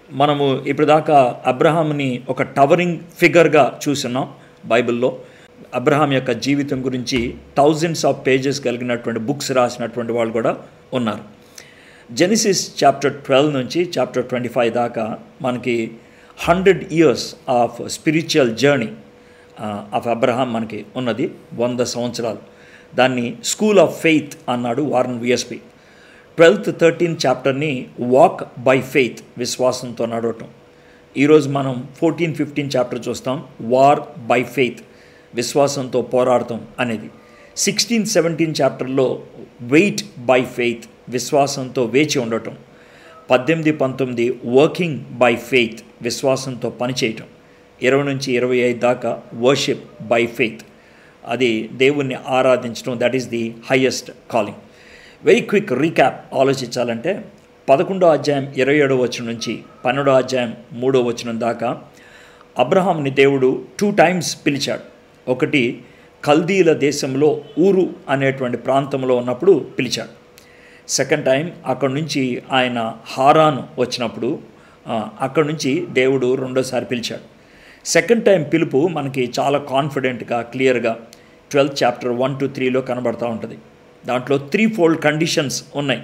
మనము ఇప్పుడు దాకా అబ్రహాంని ఒక టవరింగ్ ఫిగర్గా చూస్తున్నాం బైబిల్లో అబ్రహాం యొక్క జీవితం గురించి థౌజండ్స్ ఆఫ్ పేజెస్ కలిగినటువంటి బుక్స్ రాసినటువంటి వాళ్ళు కూడా ఉన్నారు జెనిసిస్ చాప్టర్ ట్వెల్వ్ నుంచి చాప్టర్ ట్వంటీ ఫైవ్ దాకా మనకి hundred years of spiritual journey of Abraham మనకి ఉన్నది వంద సంవత్సరాలు దాన్ని స్కూల్ ఆఫ్ ఫెయిత్ అన్నాడు వారన్ విఎస్పి ట్వెల్త్ థర్టీన్ చాప్టర్ని వాక్ బై ఫెయిత్ విశ్వాసంతో నడవటం ఈరోజు మనం ఫోర్టీన్ ఫిఫ్టీన్ చాప్టర్ చూస్తాం వార్ బై ఫెయిత్ విశ్వాసంతో పోరాడటం అనేది సిక్స్టీన్ సెవెంటీన్ చాప్టర్లో వెయిట్ బై ఫెయిత్ విశ్వాసంతో వేచి ఉండటం పద్దెనిమిది పంతొమ్మిది వర్కింగ్ బై ఫెయిత్ విశ్వాసంతో పనిచేయటం ఇరవై నుంచి ఇరవై ఐదు దాకా వర్షిప్ బై ఫెయిత్ అది దేవుణ్ణి ఆరాధించడం that is the highest calling very quick recap ఆలోచించాలంటే పదకొండో అధ్యాయం ఇరవై ఏడో వచనం నుంచి పన్నెండో అధ్యాయం మూడో వచనం దాకా అబ్రహాంని దేవుడు టూ టైమ్స్ పిలిచాడు ఒకటి కల్దీల దేశంలో ఊరు అనేటువంటి ప్రాంతంలో ఉన్నప్పుడు పిలిచాడు సెకండ్ టైం అక్కడ నుంచి ఆయన హారాను వచ్చినప్పుడు అక్కడ నుంచి దేవుడు రెండోసారి పిలిచాడు సెకండ్ టైం పిలుపు మనకి చాలా కాన్ఫిడెంట్గా క్లియర్గా ట్వెల్త్ చాప్టర్ వన్ టు త్రీలో కనబడుతూ ఉంటుంది దాంట్లో త్రీ ఫోల్డ్ కండిషన్స్ ఉన్నాయి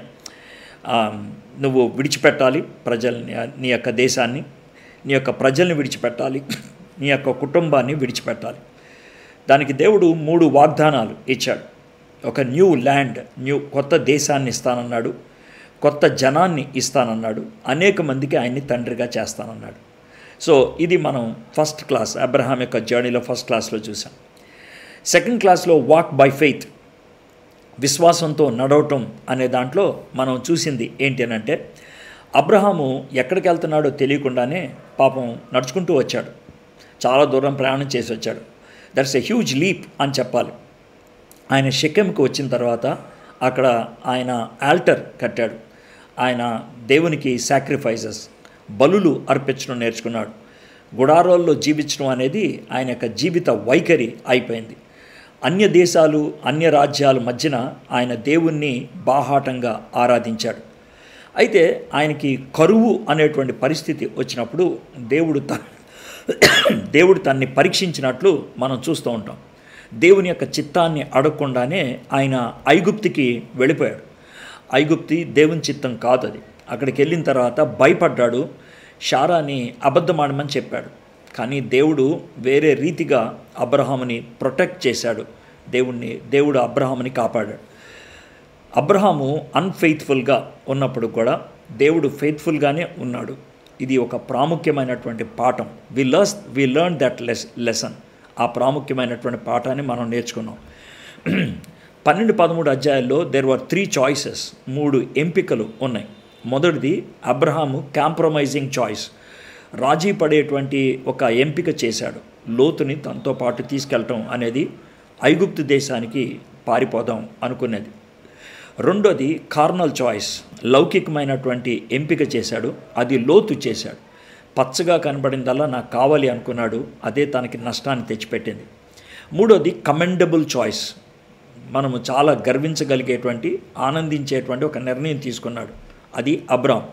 నువ్వు విడిచిపెట్టాలి ప్రజల్ని నీ యొక్క దేశాన్ని నీ యొక్క ప్రజల్ని విడిచిపెట్టాలి నీ యొక్క కుటుంబాన్ని విడిచిపెట్టాలి దానికి దేవుడు మూడు వాగ్దానాలు ఇచ్చాడు ఒక న్యూ ల్యాండ్ న్యూ కొత్త దేశాన్ని ఇస్తానన్నాడు కొత్త జనాన్ని ఇస్తానన్నాడు అనేక మందికి ఆయన్ని తండ్రిగా చేస్తానన్నాడు సో ఇది మనం ఫస్ట్ క్లాస్ అబ్రహాం యొక్క జర్నీలో ఫస్ట్ క్లాస్లో చూసాం సెకండ్ క్లాస్లో వాక్ బై ఫెయిత్ విశ్వాసంతో నడవటం అనే దాంట్లో మనం చూసింది ఏంటి అని అంటే అబ్రహాము ఎక్కడికి వెళ్తున్నాడో తెలియకుండానే పాపం నడుచుకుంటూ వచ్చాడు చాలా దూరం ప్రయాణం చేసి వచ్చాడు దట్స్ ఎ హ్యూజ్ లీప్ అని చెప్పాలి ఆయన షెకెంకి వచ్చిన తర్వాత అక్కడ ఆయన ఆల్టర్ కట్టాడు ఆయన దేవునికి సాక్రిఫైసెస్ బలులు అర్పించడం నేర్చుకున్నాడు గుడారాల్లో జీవించడం అనేది ఆయన యొక్క జీవిత వైఖరి అయిపోయింది అన్య దేశాలు అన్య రాజ్యాల మధ్యన ఆయన దేవుణ్ణి బాహాటంగా ఆరాధించాడు అయితే ఆయనకి కరువు అనేటువంటి పరిస్థితి వచ్చినప్పుడు దేవుడు త దేవుడు తన్ని పరీక్షించినట్లు మనం చూస్తూ ఉంటాం దేవుని యొక్క చిత్తాన్ని అడగకుండానే ఆయన ఐగుప్తికి వెళ్ళిపోయాడు ఐగుప్తి దేవుని చిత్తం కాదు అది అక్కడికి వెళ్ళిన తర్వాత భయపడ్డాడు షారాని అబద్ధమాడమని చెప్పాడు కానీ దేవుడు వేరే రీతిగా అబ్రహాముని ప్రొటెక్ట్ చేశాడు దేవుణ్ణి దేవుడు అబ్రహాముని కాపాడాడు అబ్రహాము అన్ఫెయిత్ఫుల్గా ఉన్నప్పుడు కూడా దేవుడు ఫెయిత్ఫుల్గానే ఉన్నాడు ఇది ఒక ప్రాముఖ్యమైనటువంటి పాఠం we learn we learn that less lesson ఆ ప్రాముఖ్యమైనటువంటి పాఠాన్ని మనం నేర్చుకున్నాం పన్నెండు పదమూడు అధ్యాయాల్లో దేర్ వర్ త్రీ చాయిసెస్ మూడు ఎంపికలు ఉన్నాయి మొదటిది అబ్రహాము కాంప్రమైజింగ్ చాయిస్ రాజీ పడేటువంటి ఒక ఎంపిక చేశాడు లోతుని తనతో పాటు తీసుకెళ్ళటం అనేది ఐగుప్తు దేశానికి పారిపోదాం అనుకునేది రెండోది కార్నల్ చాయిస్ లౌకికమైనటువంటి ఎంపిక చేశాడు అది లోతు చేశాడు పచ్చగా కనబడిందల్లా నాకు కావాలి అనుకున్నాడు అదే తనకి నష్టాన్ని తెచ్చిపెట్టింది మూడోది కమెండబుల్ చాయిస్ మనము చాలా గర్వించగలిగేటువంటి ఆనందించేటువంటి ఒక నిర్ణయం తీసుకున్నాడు అది అబ్రామ్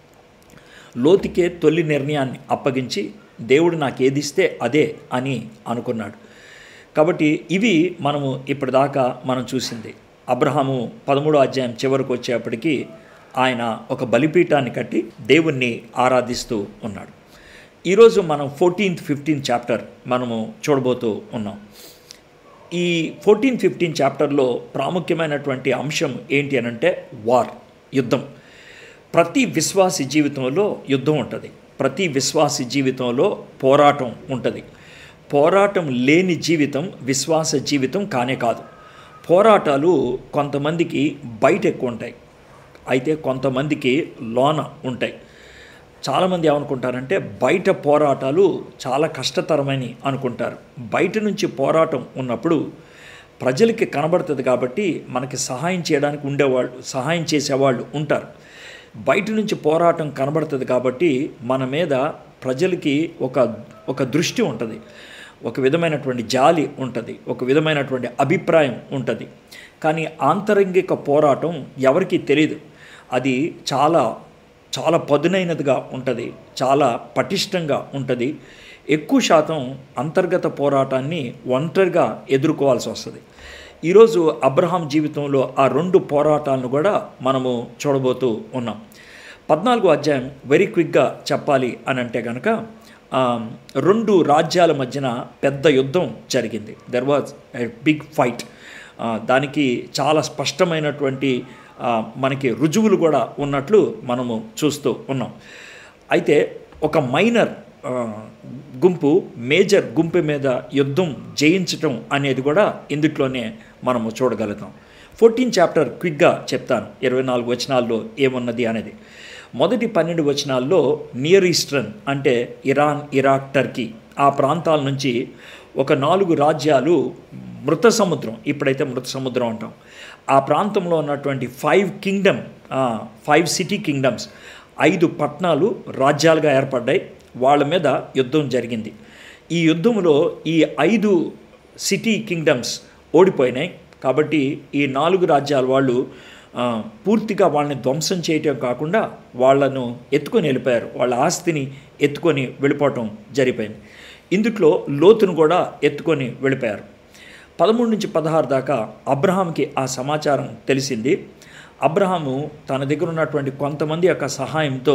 లోతుకే తొలి నిర్ణయాన్ని అప్పగించి దేవుడు నాకు ఏది ఇస్తే అదే అని అనుకున్నాడు కాబట్టి ఇవి మనము ఇప్పటిదాకా మనం చూసింది అబ్రహాము పదమూడో అధ్యాయం చివరికి వచ్చేప్పటికీ ఆయన ఒక బలిపీఠాన్ని కట్టి దేవుణ్ణి ఆరాధిస్తూ ఉన్నాడు ఈరోజు మనం ఫోర్టీన్త్ ఫిఫ్టీన్త్ చాప్టర్ మనము చూడబోతూ ఉన్నాం ఈ ఫోర్టీన్ ఫిఫ్టీన్ చాప్టర్లో ప్రాముఖ్యమైనటువంటి అంశం ఏంటి అని అంటే వార్ యుద్ధం ప్రతి విశ్వాసి జీవితంలో యుద్ధం ఉంటుంది ప్రతి విశ్వాసి జీవితంలో పోరాటం ఉంటుంది పోరాటం లేని జీవితం విశ్వాస జీవితం కానే కాదు పోరాటాలు కొంతమందికి బయట ఎక్కువ ఉంటాయి అయితే కొంతమందికి లోన ఉంటాయి చాలామంది ఏమనుకుంటారంటే బయట పోరాటాలు చాలా కష్టతరమని అనుకుంటారు బయట నుంచి పోరాటం ఉన్నప్పుడు ప్రజలకి కనబడుతుంది కాబట్టి మనకి సహాయం చేయడానికి ఉండేవాళ్ళు సహాయం చేసేవాళ్ళు ఉంటారు బయట నుంచి పోరాటం కనబడుతుంది కాబట్టి మన మీద ప్రజలకి ఒక ఒక దృష్టి ఉంటుంది ఒక విధమైనటువంటి జాలి ఉంటుంది ఒక విధమైనటువంటి అభిప్రాయం ఉంటుంది కానీ ఆంతరంగిక పోరాటం ఎవరికీ తెలియదు అది చాలా చాలా పదునైనదిగా ఉంటుంది చాలా పటిష్టంగా ఉంటుంది ఎక్కువ శాతం అంతర్గత పోరాటాన్ని ఒంటరిగా ఎదుర్కోవాల్సి వస్తుంది ఈరోజు అబ్రహాం జీవితంలో ఆ రెండు పోరాటాలను కూడా మనము చూడబోతూ ఉన్నాం పద్నాలుగో అధ్యాయం వెరీ క్విక్గా చెప్పాలి అని అంటే కనుక ఆ, రెండు రాజ్యాల మధ్యన పెద్ద యుద్ధం జరిగింది there was a big fight దానికి చాలా స్పష్టమైనటువంటి ఆ, మనకి రుజువులు కూడా ఉన్నట్లు మనము చూస్తూ ఉన్నాం అయితే ఒక మైనర్ ఆ, గుంపు మేజర్ గుంపు మీద యుద్ధం జయించటం అనేది కూడా ఇందుట్లోనే మనము చూడగలుగుతాం ఫోర్టీన్ చాప్టర్ క్విక్గా చెప్తాను ఇరవై నాలుగు వచనాల్లో ఏమున్నది అనేది మొదటి పన్నెండు వచనాల్లో నియర్ ఈస్టర్న్ అంటే ఇరాన్ ఇరాక్ టర్కీ ఆ ప్రాంతాల నుంచి ఒక నాలుగు రాజ్యాలు మృత సముద్రం ఇప్పుడైతే మృత సముద్రం అంటాం ఆ ప్రాంతంలో ఉన్నటువంటి five kingdom five city kingdoms ఐదు పట్టణాలు రాజ్యాలుగా ఏర్పడ్డాయి వాళ్ళ మీద యుద్ధం జరిగింది ఈ యుద్ధంలో ఈ ఐదు సిటీ కింగ్డమ్స్ ఓడిపోయినాయి కాబట్టి ఈ నాలుగు రాజ్యాల వాళ్ళు ఆ, పూర్తిగా వాళ్ళని ధ్వంసం చేయటం కాకుండా వాళ్ళను ఎత్తుకొని వెళ్ళిపోయారు వాళ్ళ ఆస్తిని ఎత్తుకొని వెళ్ళిపోవటం జరిగిపోయింది ఇందుట్లో లోతును కూడా ఎత్తుకొని వెళ్ళిపోయారు పదమూడు నుంచి పదహారు దాకా అబ్రహాంకి ఆ సమాచారం తెలిసింది అబ్రహాము తన దగ్గర ఉన్నటువంటి కొంతమంది యొక్క సహాయంతో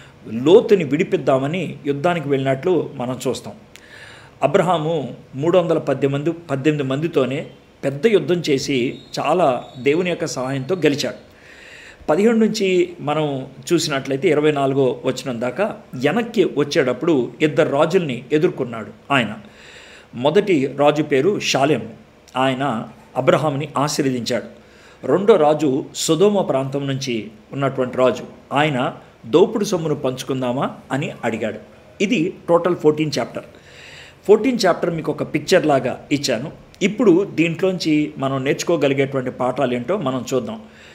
లోతుని విడిపిద్దామని యుద్ధానికి వెళ్ళినట్లు మనం చూస్తాం అబ్రహాము మూడు వందల పద్దెనిమిది పద్దెనిమిది మందితోనే పెద్ద యుద్ధం చేసి చాలా దేవుని యొక్క సహాయంతో గెలిచాడు పదిహేడు నుంచి మనం చూసినట్లయితే ఇరవై నాలుగో వచ్చిన దాకా వెనక్కి వచ్చేటప్పుడు ఇద్దరు రాజుల్ని ఎదుర్కొన్నాడు ఆయన మొదటి రాజు పేరు షాలెం ఆయన అబ్రహాంని ఆశీర్వదించాడు రెండో రాజు సుధోమ ప్రాంతం నుంచి ఉన్నటువంటి రాజు ఆయన దోపుడు సొమ్మును పంచుకుందామా అని అడిగాడు ఇది total fourteen chapter fourteen chapter మీకు ఒక పిక్చర్ లాగా ఇచ్చాను ఇప్పుడు దీంట్లోంచి మనం నేర్చుకోగలిగేటువంటి పాఠాలు ఏంటో మనం చూద్దాం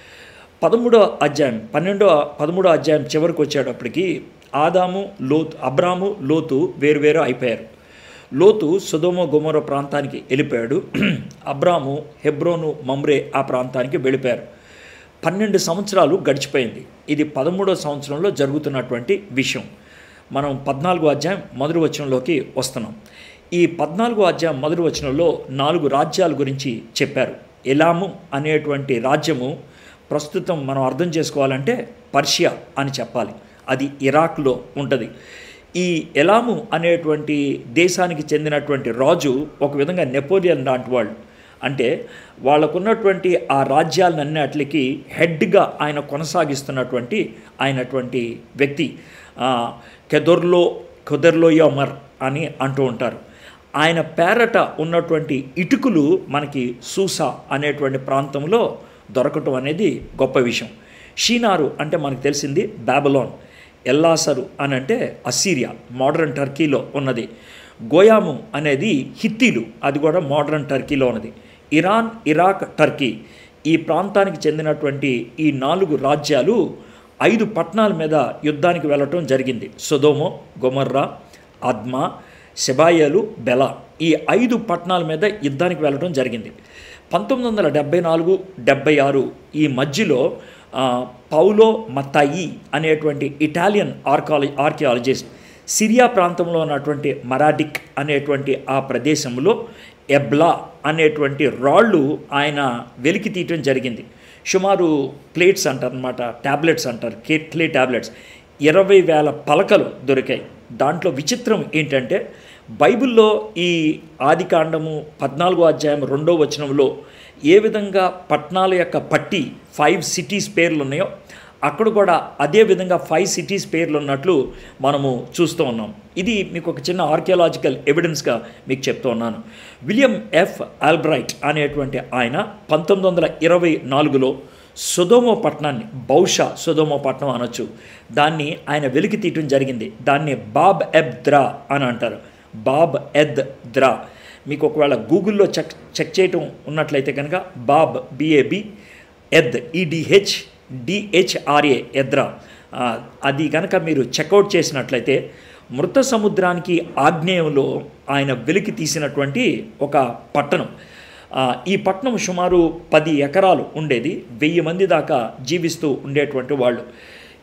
పదమూడో అధ్యాయం పన్నెండో పదమూడో అధ్యాయం చివరికి వచ్చేటప్పటికి ఆదాము లోతు అబ్రాము లోతు వేరువేరు అయిపోయారు లోతు సుధోమ గుమర ప్రాంతానికి వెళ్ళిపోయాడు అబ్రాము హెబ్రోను మమ్రే ఆ ప్రాంతానికి వెళ్ళిపోయారు పన్నెండు సంవత్సరాలు గడిచిపోయింది ఇది పదమూడో సంవత్సరంలో జరుగుతున్నటువంటి విషయం మనం పద్నాలుగో అధ్యాయం మొదటి వచనంలోకి వస్తున్నాం ఈ పద్నాలుగో అధ్యాయం మొదటి వచనంలో నాలుగు రాజ్యాల గురించి చెప్పారు ఎలాము అనేటువంటి రాజ్యము ప్రస్తుతం మనం అర్థం చేసుకోవాలంటే పర్షియా అని చెప్పాలి అది ఇరాక్లో ఉంటుంది ఈ ఎలాము అనేటువంటి దేశానికి చెందినటువంటి రాజు ఒక విధంగా నెపోలియన్ లాంటి వాళ్ళు అంటే వాళ్ళకున్నటువంటి ఆ రాజ్యాలన్నిటికి హెడ్గా ఆయన కొనసాగిస్తున్నటువంటి ఆయనటువంటి వ్యక్తి ఆ, కెదొర్లో కెదర్లోయమర్ అని అంటూ ఉంటారు ఆయన పేరట ఉన్నటువంటి ఇటుకలు మనకి సూసా అనేటువంటి ప్రాంతంలో దొరకటం అనేది గొప్ప విషయం షీనారు అంటే మనకు తెలిసింది బాబలోన్ ఎల్లాసరు అని అంటే అస్సీరియా మోడర్న్ టర్కీలో ఉన్నది గోయాము అనేది హిత్తీలు అది కూడా మోడర్న్ టర్కీలో ఉన్నది ఇరాన్ ఇరాక్ టర్కీ ఈ ప్రాంతానికి చెందినటువంటి ఈ నాలుగు రాజ్యాలు ఐదు పట్టణాల మీద యుద్ధానికి వెళ్ళటం జరిగింది సొదోమో గొమర్రా అద్మా శబాయలు బెలా ఈ ఐదు పట్టణాల మీద యుద్ధానికి వెళ్ళటం జరిగింది పంతొమ్మిది వందల డెబ్బై నాలుగు డెబ్బై ఆరు ఈ మధ్యలో ఆ, పౌలో మత్తాయి అనేటువంటి ఇటాలియన్ ఆర్కాలజీ ఆర్కియాలజిస్ట్ సిరియా ప్రాంతంలో ఉన్నటువంటి మరాడిక్ అనేటువంటి ఆ ప్రదేశంలో ఎబ్లా అనేటువంటి రాళ్ళు ఆయన వెలికి తీయటం జరిగింది సుమారు ప్లేట్స్ అంటారు అనమాట ట్యాబ్లెట్స్ అంటారు కే క్లే ట్యాబ్లెట్స్ ఇరవై వేల పలకలు దొరికాయి దాంట్లో విచిత్రం ఏంటంటే బైబిల్లో ఈ ఆదికాండము పద్నాలుగో అధ్యాయం రెండో వచనంలో ఏ విధంగా పట్టణాల యొక్క పట్టి ఫైవ్ సిటీస్ పేర్లు ఉన్నాయో అక్కడ కూడా అదే విధంగా ఫైవ్ సిటీస్ పేర్లు ఉన్నట్లు మనము చూస్తూ ఉన్నాం ఇది మీకు ఒక చిన్న ఆర్కియాలజికల్ ఎవిడెన్స్గా మీకు చెప్తూ ఉన్నాను విలియం ఎఫ్ ఆల్బ్రైట్ అనేటువంటి ఆయన పంతొమ్మిది వందల ఇరవై నాలుగులో సుధోమో పట్టణాన్ని బహుశా సుధోమో పట్టణం అనొచ్చు దాన్ని ఆయన వెలికి తీయటం జరిగింది దాన్ని బాబ్ ఎబ్ ద్రా అని అంటారు బాబ్ ఎద్ ద్రా మీకు ఒకవేళ గూగుల్లో చెక్ చెక్ చేయటం ఉన్నట్లయితే కనుక బాబ్ బిఏబి ఎద్ ఈడిహెచ్ డిహెచ్ఆర్ఏ ఎద్రా ఆ, అది కనుక మీరు చెక్అవుట్ చేసినట్లయితే మృత సముద్రానికి ఆగ్నేయంలో ఆయన వెలికి తీసినటువంటి ఒక పట్టణం ఆ, ఈ పట్టణం సుమారు పది ఎకరాలు ఉండేది వెయ్యి మంది దాకా జీవిస్తూ ఉండేటువంటి వాళ్ళు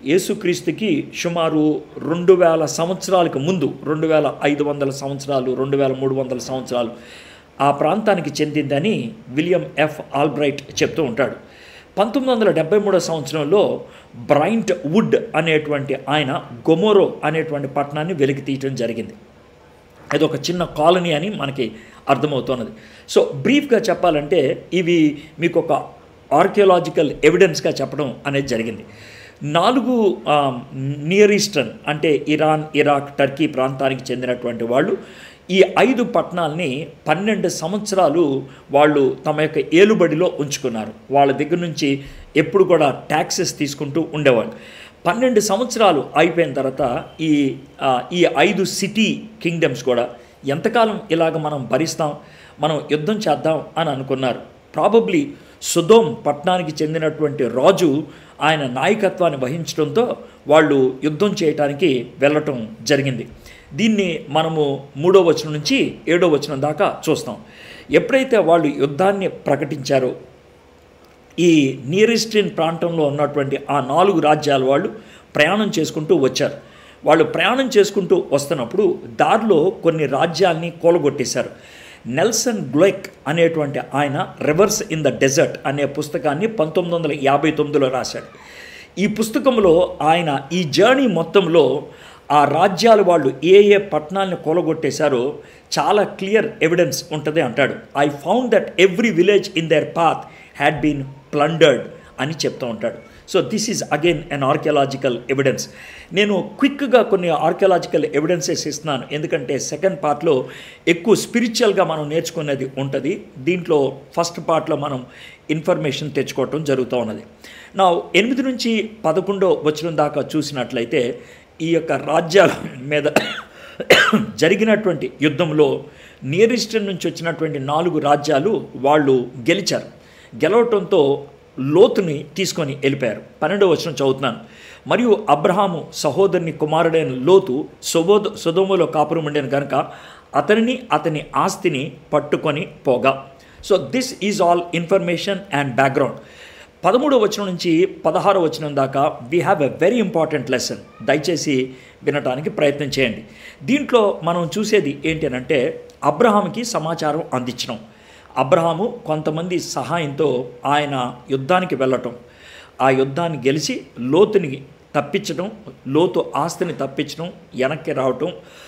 యేసుక్రీస్తుకి సుమారు రెండు వేల సంవత్సరాలకు ముందు రెండు వేల ఐదు వందల సంవత్సరాలు రెండు వేల మూడు వందల సంవత్సరాలు ఆ ప్రాంతానికి చెందిందని విలియం ఎఫ్ ఆల్బ్రైట్ చెప్తూ ఉంటాడు పంతొమ్మిది వందల డెబ్బై మూడో సంవత్సరంలో బ్రైంట్ వుడ్ అనేటువంటి ఆయన గొమోరో అనేటువంటి పట్టణాన్ని వెలికి తీయటం జరిగింది అది ఒక చిన్న కాలనీ అని మనకి అర్థమవుతున్నది సో బ్రీఫ్గా చెప్పాలంటే ఇవి మీకు ఒక ఆర్కియలాజికల్ ఎవిడెన్స్గా చెప్పడం అనేది జరిగింది నాలుగు నియర్ ఈస్టర్న్ అంటే ఇరాన్ ఇరాక్ టర్కీ ప్రాంతానికి చెందినటువంటి వాళ్ళు ఈ ఐదు పట్టణాలని పన్నెండు సంవత్సరాలు వాళ్ళు తమ యొక్క ఏలుబడిలో ఉంచుకున్నారు వాళ్ళ దగ్గర నుంచి ఎప్పుడు కూడా ట్యాక్సెస్ తీసుకుంటూ ఉండేవాళ్ళు పన్నెండు సంవత్సరాలు అయిపోయిన తర్వాత ఈ ఆ, ఈ ఐదు సిటీ కింగ్డమ్స్ కూడా ఎంతకాలం ఇలాగ మనం భరిస్తాం మనం యుద్ధం చేద్దాం అని అనుకున్నారు ప్రాబబ్లీ సుధోమ్ పట్టణానికి చెందినటువంటి రాజు ఆయన నాయకత్వాన్ని వహించడంతో వాళ్ళు యుద్ధం చేయటానికి వెళ్ళటం జరిగింది దీన్ని మనము మూడో వచనం నుంచి ఏడో వచనం దాకా చూస్తాం ఎప్పుడైతే వాళ్ళు యుద్ధాన్ని ప్రకటించారో ఈ నియరెస్టిన్ ప్రాంతంలో ఉన్నటువంటి ఆ నాలుగు రాజ్యాల వాళ్ళు ప్రయాణం చేసుకుంటూ వచ్చారు వాళ్ళు ప్రయాణం చేసుకుంటూ వస్తున్నప్పుడు దారిలో కొన్ని రాజ్యాల్ని కూలగొట్టేశారు నెల్సన్ గ్లెక్ అనేటువంటి ఆయన రివర్స్ ఇన్ ద డెజర్ట్ అనే పుస్తకాన్ని పంతొమ్మిది వందల యాభై తొమ్మిదిలో రాశాడు ఈ పుస్తకంలో ఆయన ఈ జర్నీ మొత్తంలో ఆ రాజ్యాల వాళ్ళు ఏ ఏ పట్టణాలను కూలగొట్టేశారో చాలా క్లియర్ ఎవిడెన్స్ ఉంటుంది అంటాడు I found that every village in there path had been plundered అని చెప్తూ ఉంటాడు so this is again an archaeological evidence నేను క్విక్గా కొన్ని ఆర్కియలాజికల్ ఎవిడెన్సెస్ ఇస్తున్నాను ఎందుకంటే సెకండ్ పార్ట్లో ఎక్కువ స్పిరిచువల్గా మనం నేర్చుకునేది ఉంటుంది దీంట్లో ఫస్ట్ పార్ట్లో మనం ఇన్ఫర్మేషన్ తెచ్చుకోవటం జరుగుతూ ఉన్నది నా ఎనిమిది నుంచి పదకొండో వచ్చిన దాకా చూసినట్లయితే ఈ యొక్క రాజ్యాల మీద జరిగినటువంటి యుద్ధంలో నియర్ ఈస్టర్న్ నుంచి వచ్చినటువంటి నాలుగు రాజ్యాలు వాళ్ళు గెలిచారు గెలవటంతో లోతుని తీసుకొని వెళ్ళిపోయారు పన్నెండవ వచనం చదువుతున్నాను మరియు అబ్రహాము సహోదరుని కుమారుడైన లోతు సొబోద సుధోములో కాపురం ఉండేను కనుక అతనిని అతని ఆస్తిని పట్టుకొని పోగా so this is all information and background పదమూడవ వచనం నుంచి పదహారో వచనం దాకా we have a very important lesson దయచేసి వినటానికి ప్రయత్నం చేయండి దీంట్లో మనం చూసేది ఏంటి అని అంటే అబ్రహాంకి సమాచారం అందించడం అబ్రహాము కొంతమంది సహాయంతో ఆయన యుద్ధానికి వెళ్ళటం ఆ యుద్ధాన్ని గెలిచి లోతుని తప్పించడం లోతు ఆస్తిని తప్పించడం వెనక్కి రావటం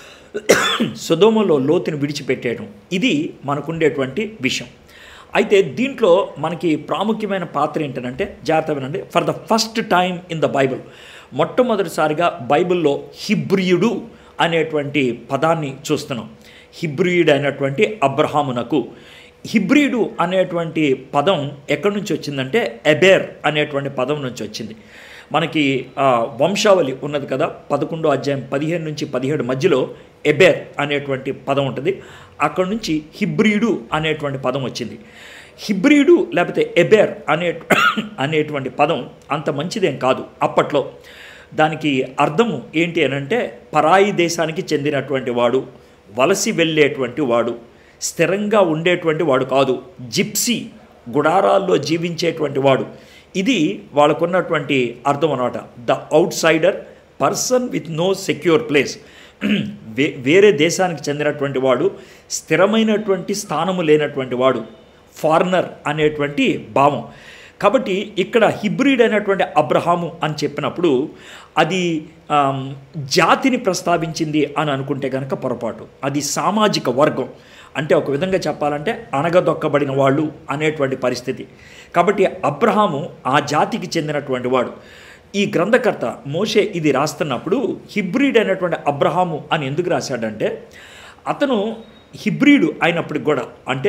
సుధోమలో లోతుని విడిచిపెట్టేయడం ఇది మనకుండేటువంటి విషయం అయితే దీంట్లో మనకి ప్రాముఖ్యమైన పాత్ర ఏంటంటే జాగ్రత్త వినండి for the first time in the Bible మొట్టమొదటిసారిగా బైబిల్లో హిబ్రియుడు అనేటువంటి పదాన్ని చూస్తున్నాం హిబ్రియుడు అయినటువంటి అబ్రహామునకు హిబ్రియుడు అనేటువంటి పదం ఎక్కడి నుంచి వచ్చిందంటే ఎబేర్ అనేటువంటి పదం నుంచి వచ్చింది మనకి ఆ, వంశావళి ఉన్నది కదా పదకొండో అధ్యాయం పదిహేను నుంచి పదిహేడు మధ్యలో ఎబేర్ అనేటువంటి పదం ఉంటుంది అక్కడ నుంచి హిబ్రియుడు అనేటువంటి పదం వచ్చింది హిబ్రియుడు లేకపోతే ఎబేర్ అనే అనేటువంటి పదం అంత మంచిదేం కాదు అప్పట్లో దానికి అర్థము ఏంటి అని అంటే పరాయి దేశానికి చెందినటువంటి వాడు వలసి వెళ్ళేటువంటి వాడు స్థిరంగా ఉండేటువంటి వాడు కాదు జిప్సీ గుడారాల్లో జీవించేటువంటి వాడు ఇది వాళ్ళకున్నటువంటి అర్థం అనమాట the outsider person with no secure place వే వేరే దేశానికి చెందినటువంటి వాడు స్థిరమైనటువంటి స్థానము లేనటువంటి వాడు ఫారినర్ అనేటువంటి భావం కాబట్టి ఇక్కడ హిబ్రిడ్ అయినటువంటి అబ్రహాము అని చెప్పినప్పుడు అది ఆమ్, జాతిని ప్రస్తావించింది అని అనుకుంటే కనుక పొరపాటు అది సామాజిక వర్గం అంటే ఒక విధంగా చెప్పాలంటే అణగదొక్కబడిన వాళ్ళు అనేటువంటి పరిస్థితి కాబట్టి అబ్రహాము ఆ జాతికి చెందినటువంటి వాడు ఈ గ్రంథకర్త మోషే ఇది రాస్తున్నప్పుడు హిబ్రిడ్ అయినటువంటి అబ్రహాము అని ఎందుకు రాశాడంటే అతను హిబ్రిడు అయినప్పటికి కూడా అంటే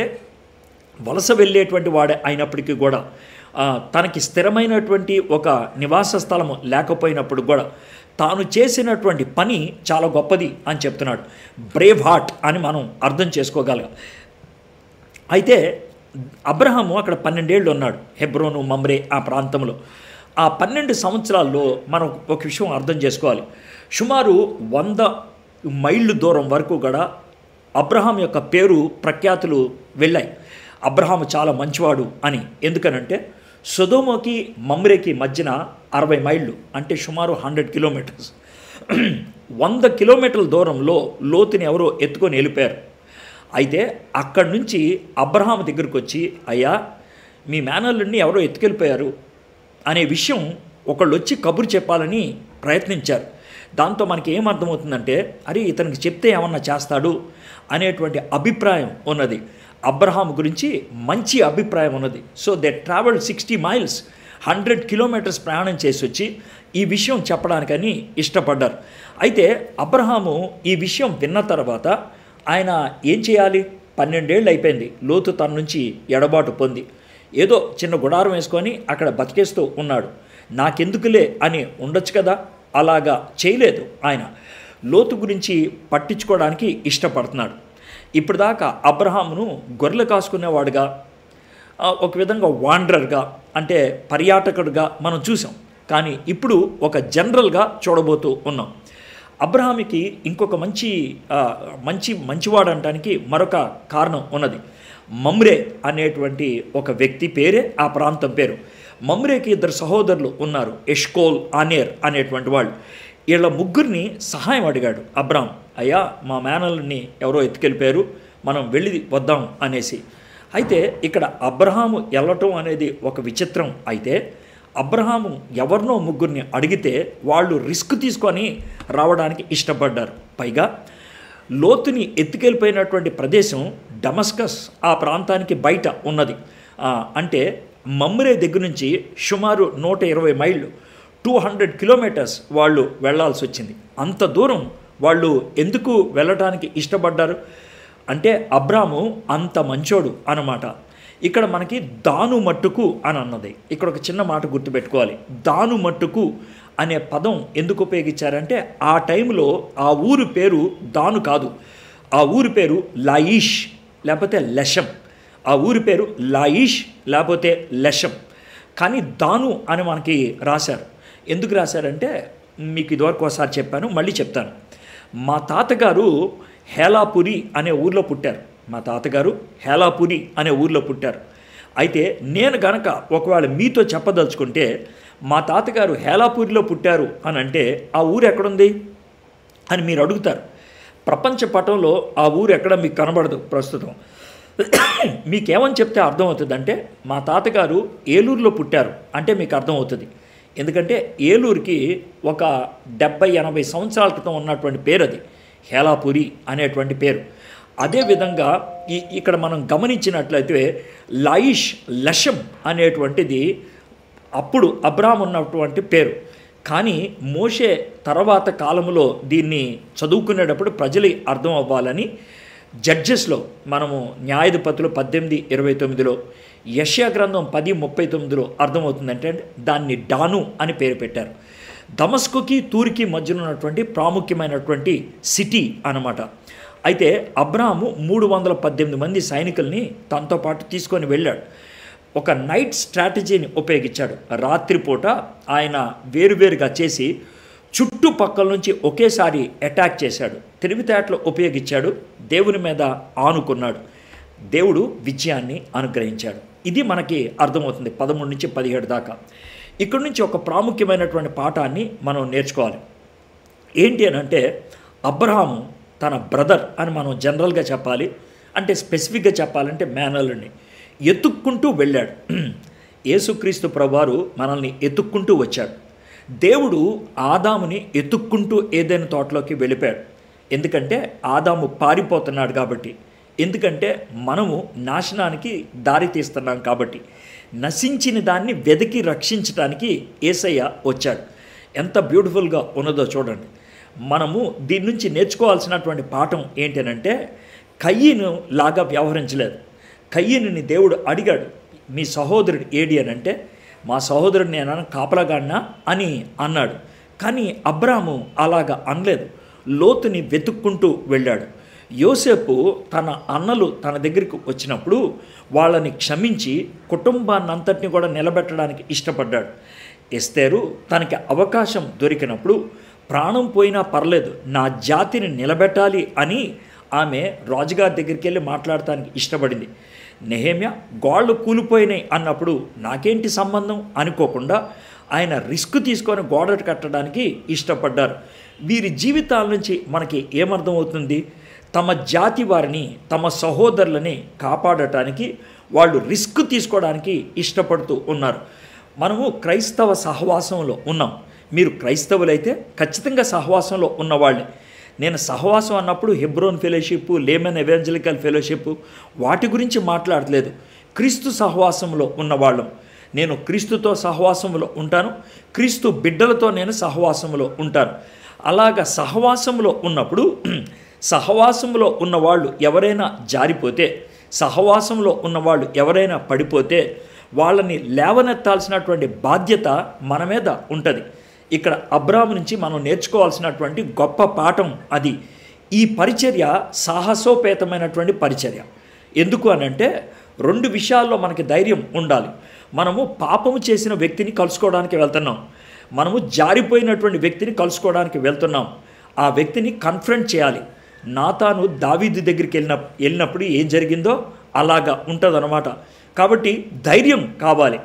వలస వెళ్ళేటువంటి వాడే అయినప్పటికీ కూడా ఆ, తనకి స్థిరమైనటువంటి ఒక నివాస స్థలము లేకపోయినప్పుడు కూడా తాను చేసినటువంటి పని చాలా గొప్పది అని చెప్తున్నాడు బ్రేవ్ హార్ట్ అని మనం అర్థం చేసుకోగలం అయితే అబ్రహాము అక్కడ పన్నెండేళ్ళు ఉన్నాడు హెబ్రోను మమ్రే ఆ ప్రాంతంలో ఆ పన్నెండు సంవత్సరాల్లో మనం ఒక విషయం అర్థం చేసుకోవాలి సుమారు వంద మైళ్ళు దూరం వరకు కూడా అబ్రహాం యొక్క పేరు ప్రఖ్యాతులు వెళ్ళాయి అబ్రహాము చాలా మంచివాడు అని ఎందుకనంటే సొదోమోకి మమ్రేకి మధ్యన అరవై మైళ్ళు అంటే సుమారు హండ్రెడ్ కిలోమీటర్స్ వంద కిలోమీటర్ల దూరంలో లోతుని ఎవరో ఎత్తుకొని వెళ్ళిపోయారు అయితే అక్కడి నుంచి అబ్రహాం దగ్గరికి వచ్చి అయ్యా మీ మేనల్ని ఎవరో ఎత్తుకెళ్ళిపోయారు అనే విషయం ఒకళ్ళు వచ్చి కబురు చెప్పాలని ప్రయత్నించారు దాంతో మనకి ఏమర్థమవుతుందంటే అరే ఇతనికి చెప్తే ఏమన్నా చేస్తాడు అనేటువంటి అభిప్రాయం ఉన్నది అబ్రహాం గురించి మంచి అభిప్రాయం ఉన్నది so they travel sixty miles hundred kilometers ప్రయాణం చేసి వచ్చి ఈ విషయం చెప్పడానికని ఇష్టపడ్డారు అయితే అబ్రహాము ఈ విషయం విన్న తర్వాత ఆయన ఏం చేయాలి పన్నెండేళ్ళు అయిపోయింది లోతు తన నుంచి ఎడబాటు పొంది ఏదో చిన్న గుడారం వేసుకొని అక్కడ బతికేస్తూ ఉన్నాడు నాకెందుకులే అని ఉండొచ్చు కదా అలాగా చేయలేదు ఆయన లోతు గురించి పట్టించుకోవడానికి ఇష్టపడుతున్నాడు ఇప్పుడు దాకా అబ్రహామును గొర్రెలు కాసుకునేవాడుగా ఆ, ఒక విధంగా వాండరర్గా అంటే పర్యాటకుడిగా మనం చూసాం కానీ ఇప్పుడు ఒక జనరల్గా చూడబోతూ ఉన్నాం అబ్రహామికి ఇంకొక మంచి ఆ, మంచి మంచివాడు అనడానికి మరొక కారణం ఉన్నది మమ్రే అనేటువంటి ఒక వ్యక్తి పేరే ఆ ప్రాంతం పేరు మమ్రేకి ఇద్దరు సహోదరులు ఉన్నారు ఎష్కోల్ ఆనేర్ అనేటువంటి వాళ్ళు వీళ్ళ ముగ్గురిని సహాయం అడిగాడు అబ్రామ్ అయ్యా మా మేనల్ని ఎవరో ఎత్తుకెళ్ళిపోయారు మనం వెళ్ళి వద్దాం అనేసి అయితే ఇక్కడ అబ్రహాము వెళ్ళటం అనేది ఒక విచిత్రం అయితే అబ్రహాము ఎవరినో ముగ్గురిని అడిగితే వాళ్ళు రిస్క్ తీసుకొని రావడానికి ఇష్టపడ్డారు పైగా లోతుని ఎత్తుకెళ్ళిపోయినటువంటి ప్రదేశం డమస్కస్ ఆ ప్రాంతానికి బయట ఉన్నది ఆ, అంటే మమ్రే దగ్గర నుంచి సుమారు నూట ఇరవై మైళ్ళు టూ హండ్రెడ్ కిలోమీటర్స్ వాళ్ళు వెళ్ళాల్సి వచ్చింది అంత దూరం వాళ్ళు ఎందుకు వెళ్ళటానికి ఇష్టపడ్డారు అంటే అబ్రాము అంత మంచోడు అన్నమాట ఇక్కడ మనకి దాను మట్టుకు అని అన్నది ఇక్కడ ఒక చిన్న మాట గుర్తుపెట్టుకోవాలి దాను మట్టుకు అనే పదం ఎందుకు ఉపయోగించారంటే ఆ టైంలో ఆ ఊరు పేరు దాను కాదు ఆ ఊరి పేరు లాయిష్ లేకపోతే లెషం ఆ ఊరి పేరు లాయిష్ లేకపోతే లెషం కానీ దాను అని మనకి రాశారు ఎందుకు రాశారంటే మీకు ఇదివరకు ఒకసారి చెప్పాను మళ్ళీ చెప్తాను మా తాతగారు హేలాపురి అనే ఊర్లో పుట్టారు మా తాతగారు హేలాపురి అనే ఊర్లో పుట్టారు అయితే నేను గనక ఒకవేళ మీతో చెప్పదలుచుకుంటే మా తాతగారు హేలాపూరిలో పుట్టారు అని అంటే ఆ ఊరు ఎక్కడుంది అని మీరు అడుగుతారు ప్రపంచ పటంలో ఆ ఊరు ఎక్కడ మీకు కనబడదు ప్రస్తుతం మీకేమని చెప్తే అర్థమవుతుందంటే మా తాతగారు ఏలూరులో పుట్టారు అంటే మీకు అర్థమవుతుంది ఎందుకంటే ఏలూరుకి ఒక డెబ్బై ఎనభై సంవత్సరాల క్రితం ఉన్నటువంటి పేరు అది హేలాపురి అనేటువంటి పేరు అదేవిధంగా ఈ ఇక్కడ మనం గమనించినట్లయితే లాయిష్ లషం అనేటువంటిది అప్పుడు అబ్రామ్ ఉన్నటువంటి పేరు కానీ మోషే తర్వాత కాలంలో దీన్ని చదువుకునేటప్పుడు ప్రజలు అర్థం అవ్వాలని జడ్జెస్లో మనము న్యాయాధిపతులు పద్దెనిమిది ఇరవై తొమ్మిదిలో యష్యా గ్రంథం పది ముప్పై తొమ్మిదిలో అర్థమవుతుందంటే దాన్ని డాను అని పేరు పెట్టారు దమస్కుకి తూర్కి మధ్యన ఉన్నటువంటి ప్రాముఖ్యమైనటువంటి సిటీ అన్నమాట అయితే అబ్రాము మూడు వందల పద్దెనిమిది మంది సైనికుల్ని తనతో పాటు తీసుకొని వెళ్ళాడు ఒక నైట్ స్ట్రాటజీని ఉపయోగించాడు రాత్రిపూట ఆయన వేరువేరుగా చేసి చుట్టుపక్కల నుంచి ఒకేసారి అటాక్ చేశాడు తెలివితేటలు ఉపయోగించాడు దేవుని మీద ఆనుకున్నాడు దేవుడు విజయాన్ని అనుగ్రహించాడు ఇది మనకి అర్థమవుతుంది పదమూడు నుంచి పదిహేడు దాకా ఇక్కడి నుంచి ఒక ప్రాముఖ్యమైనటువంటి పాఠాన్ని మనం నేర్చుకోవాలి ఏంటి అని అంటే అబ్రహాము తన బ్రదర్ అని మనం జనరల్గా చెప్పాలి అంటే స్పెసిఫిక్గా చెప్పాలంటే మేనల్ని ఎత్తుక్కుంటూ వెళ్ళాడు యేసుక్రీస్తు ప్రభువారు మనల్ని ఎత్తుక్కుంటూ వచ్చాడు దేవుడు ఆదాముని ఎత్తుక్కుంటూ ఏదైనా తోటలోకి వెళ్ళిపోయాడు ఎందుకంటే ఆదాము పారిపోతున్నాడు కాబట్టి ఎందుకంటే మనము నాశనానికి దారి తీస్తున్నాం కాబట్టి నశించిన దాన్ని వెతికి రక్షించడానికి ఏసయ్య వచ్చాడు ఎంత బ్యూటిఫుల్గా ఉన్నదో చూడండి మనము దీని నుంచి నేర్చుకోవాల్సినటువంటి పాఠం ఏంటనంటే కయ్యను లాగా వ్యవహరించలేదు కయ్యని దేవుడు అడిగాడు మీ సహోదరుడు ఏడి అని అంటే మా సహోదరుడు నేను కాపలాగాడినా అని అన్నాడు కానీ అబ్రాము అలాగా అనలేదు లోతుని వెతుక్కుంటూ వెళ్ళాడు యోసేపు తన అన్నలు తన దగ్గరికి వచ్చినప్పుడు వాళ్ళని క్షమించి కుటుంబాన్ని అంతటిని కూడా నిలబెట్టడానికి ఇష్టపడ్డాడు ఎస్తేరు తనకి అవకాశం దొరికినప్పుడు ప్రాణం పోయినా పర్లేదు నా జాతిని నిలబెట్టాలి అని ఆమె రాజుగారి దగ్గరికి వెళ్ళి మాట్లాడటానికి ఇష్టపడింది నెహేమ్య గోళ్ళు కూలిపోయినాయి అన్నప్పుడు నాకేంటి సంబంధం అనుకోకుండా ఆయన రిస్క్ తీసుకొని గోడ కట్టడానికి ఇష్టపడ్డారు వీరి జీవితాల నుంచి మనకి ఏమర్థమవుతుంది తమ జాతి వారిని తమ సహోదరులని కాపాడటానికి వాళ్ళు రిస్క్ తీసుకోవడానికి ఇష్టపడుతూ ఉన్నారు మనము క్రైస్తవ సహవాసంలో ఉన్నాం మీరు క్రైస్తవులైతే ఖచ్చితంగా సహవాసంలో ఉన్నవాళ్ళే నేను సహవాసం అన్నప్పుడు Hebron fellowship layman evangelical fellowship వాటి గురించి మాట్లాడలేదు క్రీస్తు సహవాసంలో ఉన్నవాళ్ళం నేను క్రీస్తుతో సహవాసంలో ఉంటాను క్రీస్తు బిడ్డలతో నేను సహవాసంలో ఉంటాను అలాగ సహవాసంలో ఉన్నప్పుడు సహవాసంలో ఉన్నవాళ్ళు ఎవరైనా జారిపోతే సహవాసంలో ఉన్నవాళ్ళు ఎవరైనా పడిపోతే వాళ్ళని లేవనెత్తాల్సినటువంటి బాధ్యత మన మీద ఉంటుంది ఇక్కడ అబ్రాహం నుంచి మనం నేర్చుకోవాల్సినటువంటి గొప్ప పాఠం అది ఈ పరిచర్య సాహసోపేతమైనటువంటి పరిచర్య ఎందుకు అనంటే రెండు విషయాల్లో మనకి ధైర్యం ఉండాలి మనము పాపము చేసిన వ్యక్తిని కలుసుకోవడానికి వెళ్తున్నాం మనము జారిపోయినటువంటి వ్యక్తిని కలుసుకోవడానికి వెళ్తున్నాం ఆ వ్యక్తిని కన్ఫ్రంట్ చేయాలి నాతాను దావీదు దగ్గరికి వెళ్ళిన వెళ్ళినప్పుడు ఏం జరిగిందో అలాగా ఉంటుందన్నమాట కాబట్టి ధైర్యం కావాలి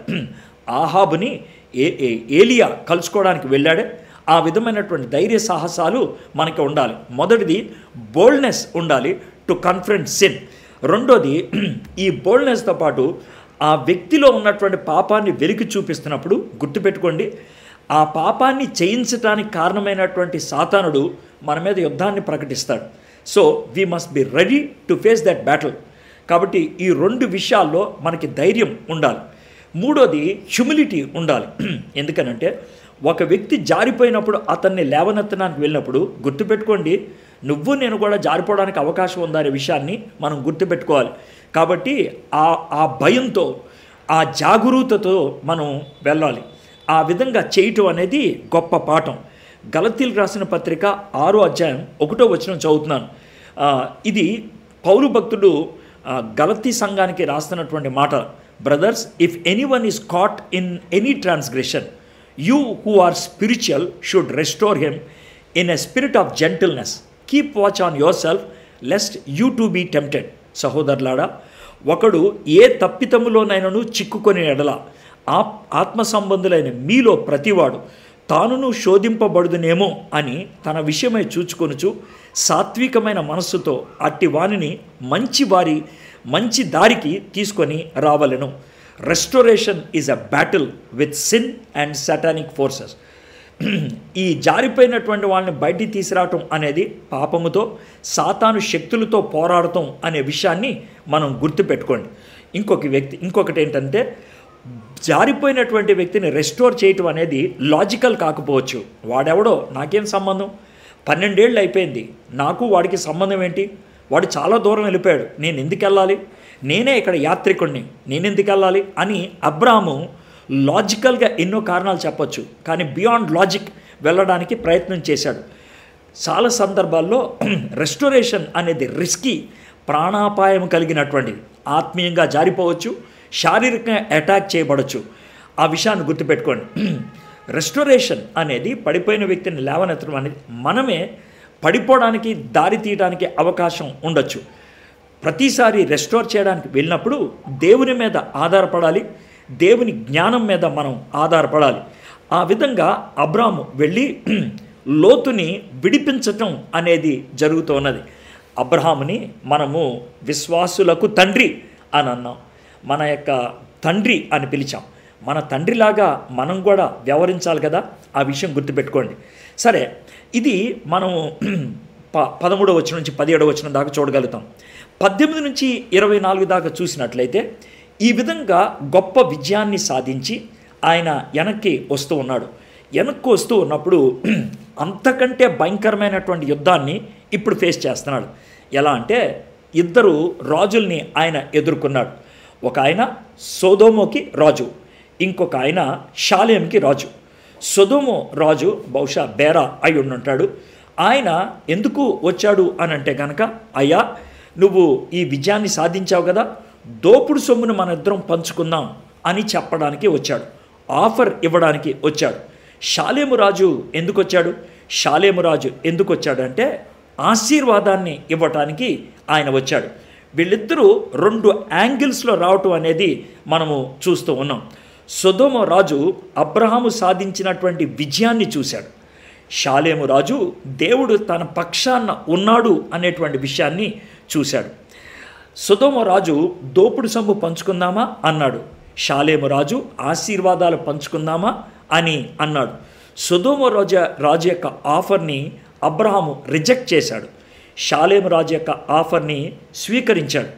ఆహాబుని ఏ ఏ- ఏలియా కలుసుకోవడానికి వెళ్ళాడే ఆ విధమైనటువంటి ధైర్య సాహసాలు మనకి ఉండాలి మొదటిది బోల్డ్నెస్ ఉండాలి టు కన్ఫ్రంట్ సిన్ రెండోది ఈ బోల్డ్నెస్తో పాటు ఆ వ్యక్తిలో ఉన్నటువంటి పాపాన్ని వెలికి చూపిస్తున్నప్పుడు గుర్తుపెట్టుకోండి ఆ పాపాన్ని చేయించడానికి కారణమైనటువంటి సాతానుడు మన మీద యుద్ధాన్ని ప్రకటిస్తాడు so we must be ready to face that battle కాబట్టి ఈ రెండు విషయాల్లో మనకి ధైర్యం ఉండాలి మూడోది హ్యూమిలిటీ ఉండాలి ఎందుకనంటే ఒక వ్యక్తి జారిపోయినప్పుడు అతన్ని లేవనెత్తడానికి వెళ్ళినప్పుడు గుర్తుపెట్టుకోండి నువ్వు నేను కూడా జారిపోవడానికి అవకాశం ఉందనే విషయాన్ని మనం గుర్తుపెట్టుకోవాలి కాబట్టి ఆ ఆ భయంతో ఆ జాగరూకతతో మనం వెళ్ళాలి ఆ విధంగా చేయటం అనేది గొప్ప పాఠం గలతీలు రాసిన పత్రిక ఆరో అధ్యాయం ఒకటో వచనం చదువుతున్నాను ఆ, ఇది పౌరు భక్తుడు ఆ, గలతీ సంఘానికి రాస్తున్నటువంటి మాట brothers if any one is caught in any transgression you who are spiritual should restore him in a spirit of gentleness keep watch on yourself lest you too be tempted సహోదరులారా ఒకడు ఏ తప్పితములోనైనను చిక్కుకొని ఎడల ఆ ఆత్మ సంబంధులైన మీలో ప్రతివాడు తానును శోధింపబడుదునేమో అని తన విషయమై చూచుకొనుచు సాత్వికమైన మనస్సుతో అట్టి వానిని మంచి వారి మంచి దారికి తీసుకొని రావలెను restoration is a battle with sin and satanic forces ఈ జారిపోయినటువంటి వాళ్ళని బయటికి తీసుకురావటం అనేది పాపముతో సాతాను శక్తులతో పోరాడటం అనే విషయాన్ని మనం గుర్తుపెట్టుకోండి ఇంకొక వ్యక్తి ఇంకొకటి ఏంటంటే జారిపోయినటువంటి వ్యక్తిని రెస్టోర్ చేయటం అనేది లాజికల్ కాకపోవచ్చు వాడెవడో నాకేం సంబంధం పన్నెండేళ్ళు అయిపోయింది నాకు వాడికి సంబంధం ఏంటి వాడు చాలా దూరం వెళ్ళిపోయాడు నేను ఎందుకు వెళ్ళాలి నేనే ఇక్కడ యాత్రికుడిని నేను ఎందుకు వెళ్ళాలి అని అబ్రాము లాజికల్గా ఎన్నో కారణాలు చెప్పొచ్చు కానీ బియాండ్ లాజిక్ వెళ్ళడానికి ప్రయత్నం చేశాడు చాలా సందర్భాల్లో రెస్టోరేషన్ అనేది రిస్కీ ప్రాణాపాయం కలిగినటువంటిది ఆత్మీయంగా జారిపోవచ్చు శారీరకంగా అటాక్ చేయబడవచ్చు ఆ విషయాన్ని గుర్తుపెట్టుకోండి రెస్టోరేషన్ అనేది పడిపోయిన వ్యక్తిని లేవనెత్తడం అనేది మనమే పడిపోవడానికి దారి తీయడానికి అవకాశం ఉండొచ్చు ప్రతిసారి రెస్టోర్ చేయడానికి వెళ్ళినప్పుడు దేవుని మీద ఆధారపడాలి దేవుని జ్ఞానం మీద మనం ఆధారపడాలి ఆ విధంగా అబ్రాము వెళ్ళి లోతుని విడిపించటం అనేది జరుగుతున్నది అబ్రహాముని మనము విశ్వాసులకు తండ్రి అని అన్నాం మన యొక్క తండ్రి అని పిలిచాం మన తండ్రిలాగా మనం కూడా వ్యవహరించాలి కదా ఆ విషయం గుర్తుపెట్టుకోండి సరే ఇది మనం ప పదమూడవ వచ్చిన నుంచి పదిహేడవ వచ్చిన దాకా చూడగలుగుతాం పద్దెనిమిది నుంచి ఇరవై నాలుగు దాకా చూసినట్లయితే ఈ విధంగా గొప్ప విజయాన్ని సాధించి ఆయన వెనక్కి వస్తూ ఉన్నాడు వెనక్కి వస్తూ ఉన్నప్పుడు అంతకంటే భయంకరమైనటువంటి యుద్ధాన్ని ఇప్పుడు ఫేస్ చేస్తున్నాడు ఎలా అంటే ఇద్దరు రాజుల్ని ఆయన ఎదుర్కొన్నాడు ఒక ఆయన సోదోమోకి రాజు ఇంకొక ఆయన షాలేంకి రాజు సొదోమో రాజు బహుశా బేరా అయి ఉండుంటాడు ఆయన ఎందుకు వచ్చాడు అని అంటే కనుక అయ్యా నువ్వు ఈ విజయాన్ని సాధించావు కదా దోపుడు సొమ్మును మన ఇద్దరం పంచుకుందాం అని చెప్పడానికి వచ్చాడు ఆఫర్ ఇవ్వడానికి వచ్చాడు షాలేము రాజు ఎందుకు వచ్చాడు షాలేము రాజు ఎందుకు వచ్చాడు అంటే ఆశీర్వాదాన్ని ఇవ్వటానికి ఆయన వచ్చాడు వీళ్ళిద్దరూ రెండు యాంగిల్స్లో రావటం అనేది మనము చూస్తూ ఉన్నాం సొదోమ రాజు అబ్రహాము సాధించినటువంటి విజయాన్ని చూశాడు షాలేము రాజు దేవుడు తన పక్షాన ఉన్నాడు అనేటువంటి విషయాన్ని చూశాడు సుధోమ రాజు దోపుడు సొమ్ము పంచుకుందామా అన్నాడు షాలేము రాజు ఆశీర్వాదాలు పంచుకుందామా అని అన్నాడు సుధోమ రాజు రాజు యొక్క ఆఫర్ని అబ్రహాము రిజెక్ట్ చేశాడు షాలేము రాజు యొక్క ఆఫర్ని స్వీకరించాడు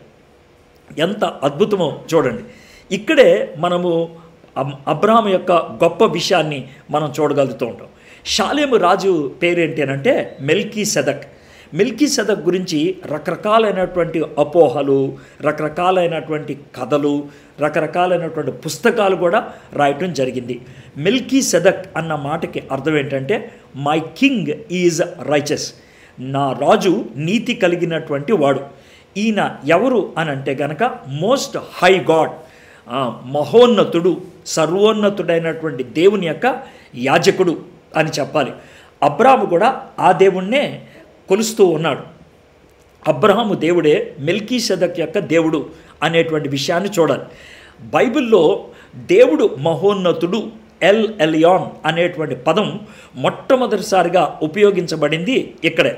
ఎంత అద్భుతమో చూడండి ఇక్కడే మనము అబ్- అబ్రహాం యొక్క గొప్ప విషయాన్ని మనం చూడగలుగుతూ ఉంటాం షాలేము రాజు పేరేంటి అని అంటే మెల్కీ సెదక్ మిల్కీ సెదక్ గురించి రకరకాలైనటువంటి అపోహలు రకరకాలైనటువంటి కథలు రకరకాలైనటువంటి పుస్తకాలు కూడా రాయటం జరిగింది మిల్కీ సెదక్ అన్న మాటకి అర్థం ఏంటంటే మై కింగ్ ఈజ్ రైచస్ నా రాజు నీతి కలిగినటువంటి వాడు ఈయన ఎవరు అని అంటే గనక మోస్ట్ హై గాడ్ ఆ, మహోన్నతుడు సర్వోన్నతుడైనటువంటి దేవుని యొక్క యాజకుడు అని చెప్పాలి అబ్రాము కూడా ఆ దేవుణ్ణే కొలుస్తూ ఉన్నాడు అబ్రహాము దేవుడే మెల్కీ సెదక్ యొక్క దేవుడు అనేటువంటి విషయాన్ని చూడాలి బైబిల్లో దేవుడు మహోన్నతుడు ఎల్ ఎలియాన్ అనేటువంటి పదం మొట్టమొదటిసారిగా ఉపయోగించబడింది ఇక్కడే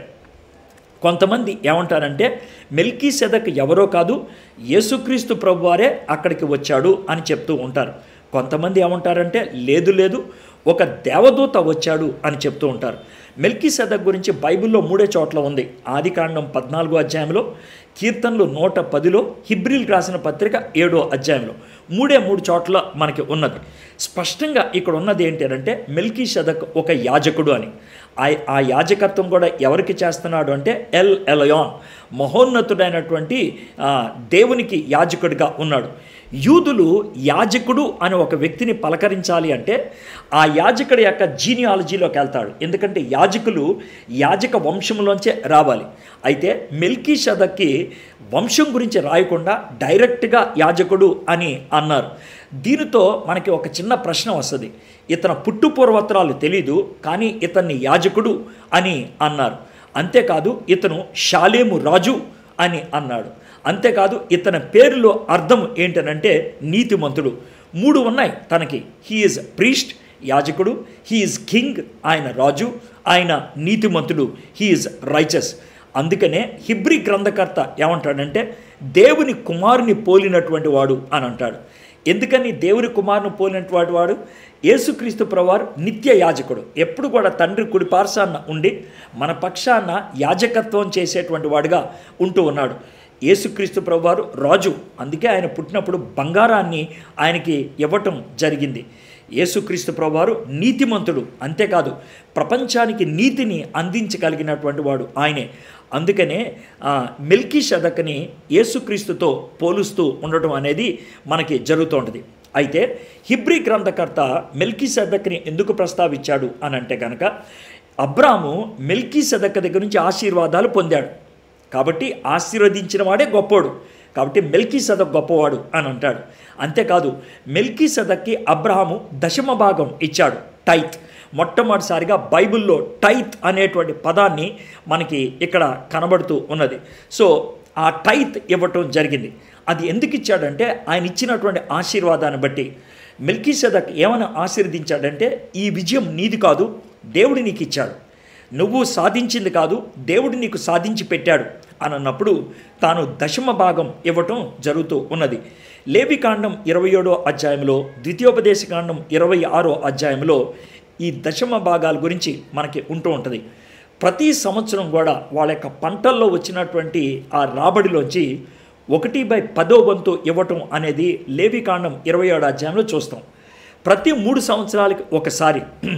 కొంతమంది ఏమంటారంటే మెల్కీ సెదక్ ఎవరో కాదు యేసుక్రీస్తు ప్రభువారే అక్కడికి వచ్చాడు అని చెప్తూ ఉంటారు కొంతమంది ఏమంటారంటే లేదు లేదు ఒక దేవదూత వచ్చాడు అని చెప్తూ ఉంటారు మెల్కీ సెదక్ గురించి బైబిల్లో మూడే చోట్ల ఉంది ఆదికాండం పద్నాలుగో అధ్యాయంలో కీర్తనలు నూట పదిలో హిబ్రిల్ రాసిన పత్రిక ఏడో అధ్యాయంలో మూడే మూడు చోట్ల మనకి ఉన్నది స్పష్టంగా ఇక్కడ ఉన్నది ఏంటి అంటే మెల్కీ సెదక్ ఒక యాజకుడు అని ఆ ఆ యాజకత్వం కూడా ఎవరికి చేస్తున్నాడు అంటే ఎల్ ఎలయాన్ మహోన్నతుడైనటువంటి ఆ, దేవునికి యాజకుడిగా ఉన్నాడు యూదులు యాజకుడు అని ఒక వ్యక్తిని పలకరించాలి అంటే ఆ యాజకుడి యొక్క జీనియాలజీలోకి వెళ్తాడు ఎందుకంటే యాజకులు యాజక వంశంలోంచే రావాలి అయితే మెల్కీ షదక్కి వంశం గురించి రాయకుండా డైరెక్ట్గా యాజకుడు అని అన్నారు దీనితో మనకి ఒక చిన్న ప్రశ్న వస్తుంది ఇతని పుట్టు పూర్వత్రాలు తెలీదు కానీ ఇతన్ని యాజకుడు అని అన్నారు అంతేకాదు ఇతను షాలేము రాజు అని అన్నాడు అంతేకాదు ఇతని పేరులో అర్థం ఏంటనంటే నీతిమంతుడు మూడు ఉన్నాయి తనకి హీఈస్ ప్రీస్ట్ యాజకుడు హీఈస్ కింగ్ ఆయన రాజు ఆయన నీతిమంతుడు హీఈస్ రైచస్ అందుకనే హిబ్రి గ్రంథకర్త ఏమంటాడంటే దేవుని కుమారుని పోలినటువంటి వాడు అని అంటాడు ఎందుకని దేవుని కుమారుని పోలినటువంటి వాడు యేసుక్రీస్తు ప్రవారు నిత్య యాజకుడు ఎప్పుడు కూడా తండ్రి కుడి పార్శాన్న ఉండి మన పక్షాన యాజకత్వం చేసేటువంటి వాడుగా ఉంటూ ఉన్నాడు యేసుక్రీస్తు ప్రభువారు రాజు అందుకే ఆయన పుట్టినప్పుడు బంగారాన్ని ఆయనకి ఇవ్వటం జరిగింది యేసుక్రీస్తు ప్రభువారు నీతిమంతుడు అంతేకాదు ప్రపంచానికి నీతిని అందించగలిగినటువంటి వాడు ఆయనే అందుకనే ఆ, మిల్కీ షదక్ని యేసుక్రీస్తుతో పోలుస్తూ ఉండటం అనేది మనకి జరుగుతూ ఉంటుంది అయితే హిబ్రీ గ్రంథకర్త మిల్కీ సెదక్ని ఎందుకు ప్రస్తావించాడు అని అంటే కనుక అబ్రాము మిల్కీ సెదక్ దగ్గర నుంచి ఆశీర్వాదాలు పొందాడు కాబట్టి ఆశీర్వదించిన వాడే గొప్పోడు కాబట్టి మెల్కీ సదక్ గొప్పవాడు అని అంటాడు అంతేకాదు మెల్కీ సదక్కి అబ్రహాము దశమ భాగం ఇచ్చాడు టైత్ మొట్టమొదటిసారిగా బైబిల్లో టైత్ అనేటువంటి పదాన్ని మనకి ఇక్కడ కనబడుతూ ఉన్నది సో ఆ టైత్ ఇవ్వటం జరిగింది అది ఎందుకు ఇచ్చాడంటే ఆయన ఇచ్చినటువంటి ఆశీర్వాదాన్ని బట్టి మిల్కీ సదక్ ఏమైనా ఆశీర్వదించాడంటే ఈ విజయం నీది కాదు దేవుడు నీకు ఇచ్చాడు నువ్వు సాధించింది కాదు దేవుడు నీకు సాధించి పెట్టాడు అని అన్నప్పుడు తాను దశమ భాగం ఇవ్వటం జరుగుతూ ఉన్నది లేవికాండం ఇరవై ఏడో అధ్యాయంలో ద్వితీయోపదేశకాండం ఇరవై ఆరో అధ్యాయంలో ఈ దశమ భాగాల గురించి మనకి ఉంటూ ఉంటుంది ప్రతి సంవత్సరం కూడా వాళ్ళ యొక్క పంటల్లో వచ్చినటువంటి ఆ రాబడిలోంచి ఒకటి బై పదో వంతు ఇవ్వటం అనేది లేవికాండం ఇరవై ఏడో అధ్యాయంలో చూస్తాం ప్రతి మూడు సంవత్సరాలకి ఒకసారి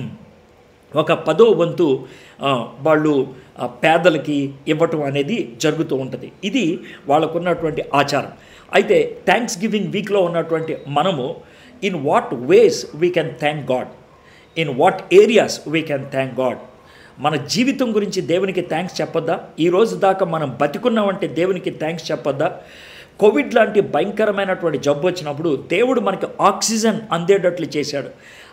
ఒక పదో వంతు ఆ, వాళ్ళు ఆ, పేదలకి ఇవ్వటం అనేది జరుగుతూ ఉంటుంది ఇది వాళ్ళకున్నటువంటి ఆచారం అయితే థ్యాంక్స్ గివింగ్ వీక్లో ఉన్నటువంటి మనము in what ways we can thank God in what areas we can thank God మన జీవితం గురించి దేవునికి థ్యాంక్స్ చెప్పొద్దా ఈ రోజు దాకా మనం బతికున్నామంటే దేవునికి థ్యాంక్స్ చెప్పొద్దా కోవిడ్ లాంటి భయంకరమైనటువంటి జబ్బు వచ్చినప్పుడు దేవుడు మనకి ఆక్సిజన్ అందేటట్లు చేశాడు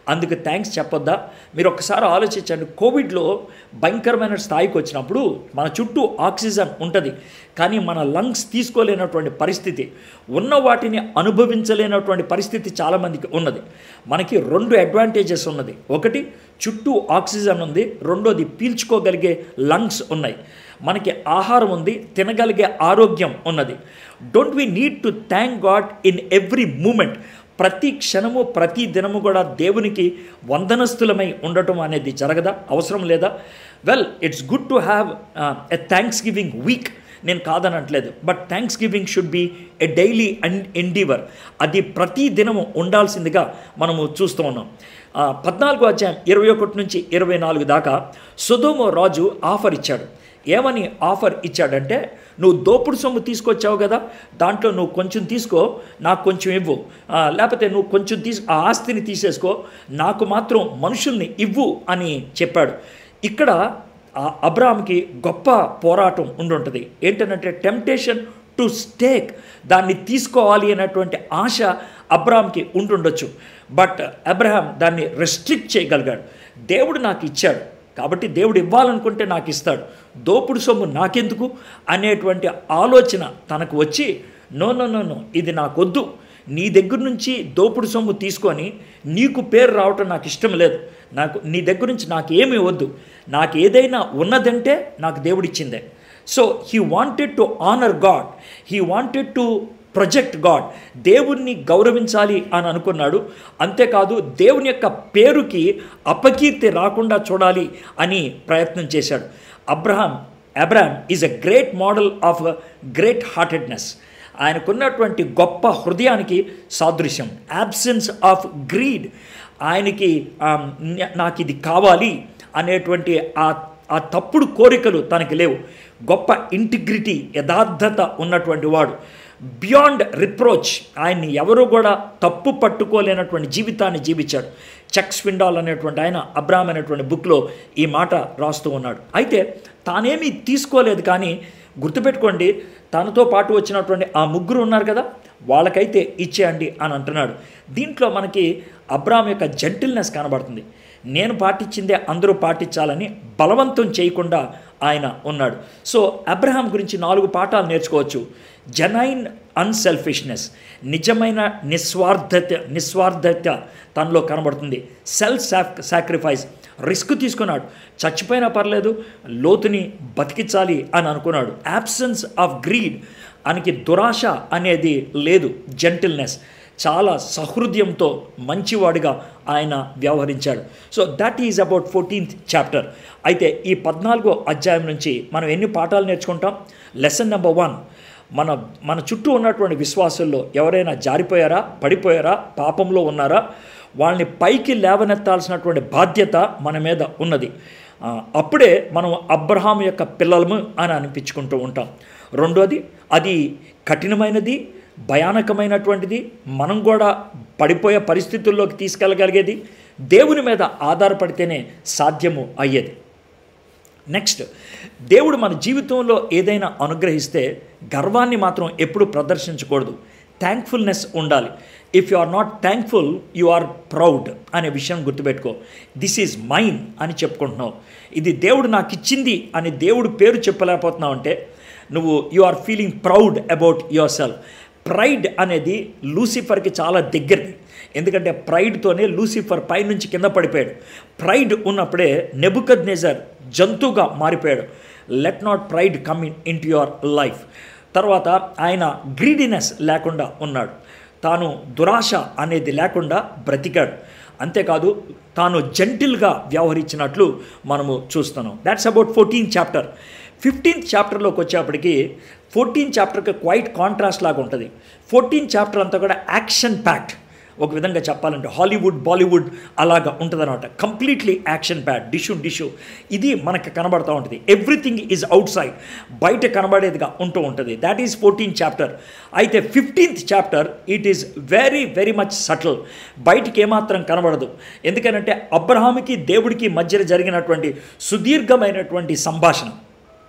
అందుకు థ్యాంక్స్ చెప్పొద్దా మీరు ఒక్కసారి ఆలోచించండి కోవిడ్లో భయంకరమైన స్థాయికి వచ్చినప్పుడు మన చుట్టూ ఆక్సిజన్ ఉంటుంది కానీ మన లంగ్స్ తీసుకోలేనటువంటి పరిస్థితి ఉన్న వాటిని అనుభవించలేనటువంటి పరిస్థితి చాలామందికి ఉన్నది మనకి రెండు అడ్వాంటేజెస్ ఉన్నది ఒకటి చుట్టూ ఆక్సిజన్ ఉంది రెండోది పీల్చుకోగలిగే లంగ్స్ ఉన్నాయి మనకి ఆహారం ఉంది తినగలిగే ఆరోగ్యం ఉన్నది don't we need to thank God in every moment ప్రతి క్షణము ప్రతి దినము కూడా దేవునికి వందనస్తులమై ఉండటం అనేది జరగదా అవసరం లేదా well it's good to have a thanks giving week నేను కాదనట్లేదు but thanks giving should be a daily and endeavour అది ప్రతి దినము ఉండాల్సిందిగా మనము చూస్తూ ఉన్నాం ఆ, పద్నాలుగో అధ్యాయం ఇరవై ఒకటి నుంచి ఇరవై నాలుగు దాకా సుధోమో రాజు ఆఫర్ ఇచ్చాడు ఏమని ఆఫర్ ఇచ్చాడంటే నువ్వు దోపుడు సొమ్ము తీసుకొచ్చావు కదా దాంట్లో నువ్వు కొంచెం తీసుకో నాకు కొంచెం ఇవ్వు ఆ, లేకపోతే నువ్వు కొంచెం తీసు ఆ ఆస్తిని తీసేసుకో నాకు మాత్రం మనుషుల్ని ఇవ్వు అని చెప్పాడు ఇక్కడ ఆ అబ్రామ్కి గొప్ప పోరాటం ఉండుంటుంది ఏంటంటే టెంప్టేషన్ టు స్టేక్ దాన్ని తీసుకోవాలి అనేటువంటి ఆశ అబ్రామ్కి ఉంటుండొచ్చు బట్ అబ్రహాం దాన్ని రెస్ట్రిక్ట్ చేయగలిగాడు దేవుడు నాకు ఇచ్చాడు కాబట్టి దేవుడు ఇవ్వాలనుకుంటే నాకు ఇస్తాడు దోపుడు సొమ్ము నాకెందుకు అనేటువంటి ఆలోచన తనకు వచ్చి నో నో నో నో ఇది నాకొద్దు నీ దగ్గర నుంచి దోపుడు సొమ్ము తీసుకొని నీకు పేరు రావటం నాకు ఇష్టం లేదు నాకు నీ దగ్గర నుంచి నాకు ఏమీ వద్దు నాకు ఏదైనా ఉన్నదంటే నాకు దేవుడిచ్చిందే so he wanted to honour God he wanted to project God దేవుణ్ణి గౌరవించాలి అని అనుకున్నాడు అంతేకాదు దేవుని యొక్క పేరుకి అపకీర్తి రాకుండా చూడాలి అని ప్రయత్నం చేశాడు Abraham Abraham is a great model of great heartedness ఆయనకున్నటువంటి గొప్ప హృదయానికి సాదృశ్యం యాబ్సెన్స్ ఆఫ్ గ్రీడ్ ఆయనకి ఆ, న- నాకు ఇది కావాలి అనేటువంటి ఆ ఆ తప్పుడు కోరికలు తనకి లేవు గొప్ప ఇంటిగ్రిటీ యథార్థత ఉన్నటువంటి వాడు బియాండ్ రిప్రోచ్ ఆయన్ని ఎవరు కూడా తప్పు పట్టుకోలేనటువంటి జీవితాన్ని జీవించాడు చెక్ స్విండాల్ అనేటువంటి ఆయన అబ్రామ్ అనేటువంటి బుక్లో ఈ మాట రాస్తూ ఉన్నాడు అయితే తానేమీ తీసుకోలేదు కానీ గుర్తుపెట్టుకోండి తనతో పాటు వచ్చినటువంటి ఆ ముగ్గురు ఉన్నారు కదా వాళ్ళకైతే ఇచ్చేయండి అని అంటున్నాడు దీంట్లో మనకి అబ్రామ్ యొక్క జెంటిల్నెస్ కనబడుతుంది నేను పాటించిందే అందరూ పాటించాలని బలవంతం చేయకుండా ఆయన ఉన్నాడు సో అబ్రహాం గురించి నాలుగు పాఠాలు నేర్చుకోవచ్చు జనైన్ అన్సెల్ఫిష్నెస్ నిజమైన నిస్వార్థత నిస్వార్థత తనలో కనబడుతుంది సెల్ఫ్ సాక్ సాక్రిఫైస్ రిస్క్ తీసుకున్నాడు చచ్చిపోయినా పర్లేదు లోతుని బతికించాలి అని అనుకున్నాడు యాబ్సెన్స్ ఆఫ్ గ్రీడ్ ఆయనకి దురాశ అనేది లేదు జెంటిల్నెస్ చాలా సహృదయంతో మంచివాడిగా ఆయన వ్యవహరించాడు so that is about fourteenth chapter అయితే ఈ పద్నాలుగో అధ్యాయం నుంచి మనం ఎన్ని పాఠాలు నేర్చుకుంటాం లెసన్ నెంబర్ వన్ మన మన చుట్టూ ఉన్నటువంటి విశ్వాసుల్లో ఎవరైనా జారిపోయారా పడిపోయారా పాపంలో ఉన్నారా వాళ్ళని పైకి లేవనెత్తాల్సినటువంటి బాధ్యత మన మీద ఉన్నది ఆ, అప్పుడే మనం అబ్రహాం యొక్క పిల్లలము అని అనిపించుకుంటూ ఉంటాం రెండోది అది కఠినమైనది భయానకమైనటువంటిది మనం కూడా పడిపోయే పరిస్థితుల్లోకి తీసుకెళ్ళగలిగేది దేవుని మీద ఆధారపడితేనే సాధ్యము అయ్యేది నెక్స్ట్ దేవుడు మన జీవితంలో ఏదైనా అనుగ్రహిస్తే గర్వాన్ని మాత్రం ఎప్పుడు ప్రదర్శించకూడదు థ్యాంక్ఫుల్నెస్ ఉండాలి if you are not thankful you are proud అనే విషయం గుర్తుపెట్టుకో దిస్ ఈజ్ మైన్ అని చెప్పుకుంటున్నావు ఇది దేవుడు నాకు ఇచ్చింది అని దేవుడు పేరు చెప్పలేకపోతున్నావు అంటే నువ్వు you are feeling proud about yourself pride అనేది లూసిఫర్కి చాలా దగ్గరది ఎందుకంటే ప్రైడ్తోనే లూసిఫర్ పై నుంచి కింద పడిపోయాడు ప్రైడ్ ఉన్నప్పుడే నెబుకద్ నెజర్ జంతువుగా మారిపోయాడు let not pride come in into your life తర్వాత ఆయన గ్రీడినెస్ లేకుండా ఉన్నాడు తాను దురాశ అనేది లేకుండా బ్రతికాడు అంతేకాదు తాను జెంటిల్గా వ్యవహరించినట్లు మనము చూస్తున్నాం that's about fourteen chapter fifteenth చాప్టర్లోకి వచ్చేప్పటికి ఫోర్టీన్ చాప్టర్కి క్వైట్ కాంట్రాస్ట్ లాగా ఉంటుంది ఫోర్టీన్ చాప్టర్ అంతా కూడా యాక్షన్ ప్యాక్ట్ ఒక విధంగా చెప్పాలంటే హాలీవుడ్ బాలీవుడ్ అలాగా ఉంటుందన్నమాట కంప్లీట్లీ యాక్షన్ ప్యాడ్ డిషు డిషు ఇది మనకు కనబడుతూ ఉంటుంది ఎవ్రీథింగ్ ఈజ్ అవుట్ సైడ్ బయట కనబడేదిగా ఉంటూ ఉంటుంది దాట్ ఈజ్ ఫోర్టీన్ చాప్టర్ అయితే fifteenth chapter it is very very much subtle బయటికి ఏమాత్రం కనబడదు ఎందుకనంటే అబ్రహాముకి దేవుడికి మధ్య జరిగినటువంటి సుదీర్ఘమైనటువంటి సంభాషణ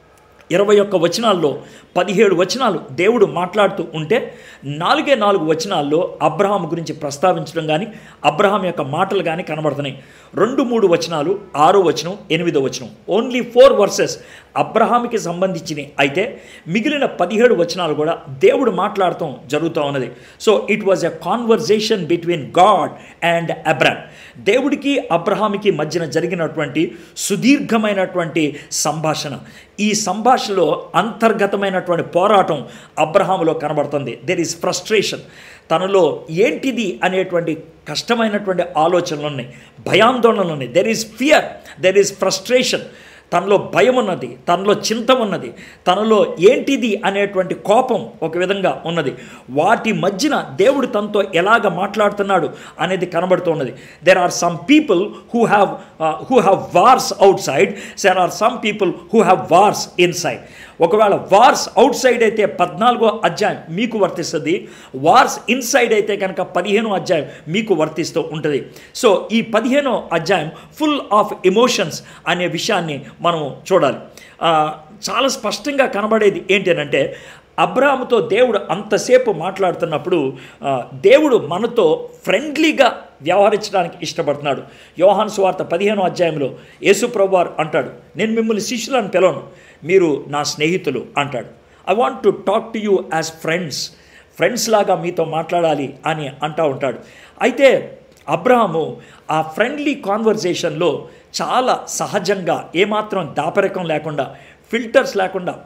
ఇరవై ఒక్క వచనాల్లో పదిహేడు వచనాలు దేవుడు మాట్లాడుతూ ఉంటే నాలుగే నాలుగు వచనాల్లో అబ్రహాం గురించి ప్రస్తావించడం కానీ అబ్రహాం యొక్క మాటలు కానీ కనబడుతున్నాయి రెండు మూడు వచనాలు ఆరో వచనం ఎనిమిదో వచనం ఓన్లీ ఫోర్ వర్సెస్ అబ్రహాంకి సంబంధించినవి అయితే మిగిలిన పదిహేడు వచనాలు కూడా దేవుడు మాట్లాడటం జరుగుతూ ఉన్నది so it was a conversation between God and Abram దేవుడికి అబ్రహాంకి మధ్యన జరిగినటువంటి సుదీర్ఘమైనటువంటి సంభాషణ ఈ సంభాషణలో అంతర్గతమైనటువంటి పోరాటం అబ్రహాములో కనబడుతుంది దెర్ ఈస్ ఫ్రస్ట్రేషన్ తనలో ఏంటిది అనేటువంటి కష్టమైనటువంటి ఆలోచనలు ఉన్నాయి భయాందోళనలు ఉన్నాయి there is fear there is frustration తనలో భయం ఉన్నది తనలో చింత ఉన్నది తనలో ఏంటిది అనేటువంటి కోపం ఒక విధంగా ఉన్నది వాటి మధ్యన దేవుడు తనతో ఎలాగ మాట్లాడుతున్నాడు అనేది కనబడుతున్నది there are some people who have who have wars outside there are some people who have wars inside ఒకవేళ వార్స్ అవుట్ సైడ్ అయితే పద్నాలుగో అధ్యాయం మీకు వర్తిస్తుంది వార్స్ ఇన్సైడ్ అయితే కనుక పదిహేనో అధ్యాయం మీకు వర్తిస్తూ ఉంటుంది సో ఈ పదిహేనో అధ్యాయం ఫుల్ ఆఫ్ ఎమోషన్స్ అనే విషయాన్ని మనం చూడాలి ఆ, చాలా స్పష్టంగా కనబడేది ఏంటంటే అబ్రాహాముతో దేవుడు అంతసేపు మాట్లాడుతున్నప్పుడు ఆ, దేవుడు మనతో ఫ్రెండ్లీగా వ్యవహరించడానికి ఇష్టపడుతున్నాడు యోహాన్ సువార్త పదిహేనో అధ్యాయంలో యేసు ప్రభువారు అంటాడు నేను మిమ్మల్ని శిష్యులను పిలవను మీరు నా స్నేహితులు అంటాడు I want to talk to you as friends friends లాగా మీతో మాట్లాడాలి అని అంటూ ఉంటాడు అయితే అబ్రహాము ఆ ఫ్రెండ్లీ కాన్వర్జేషన్లో చాలా సహజంగా ఏమాత్రం దాపరికం లేకుండా ఫిల్టర్స్ లేకుండా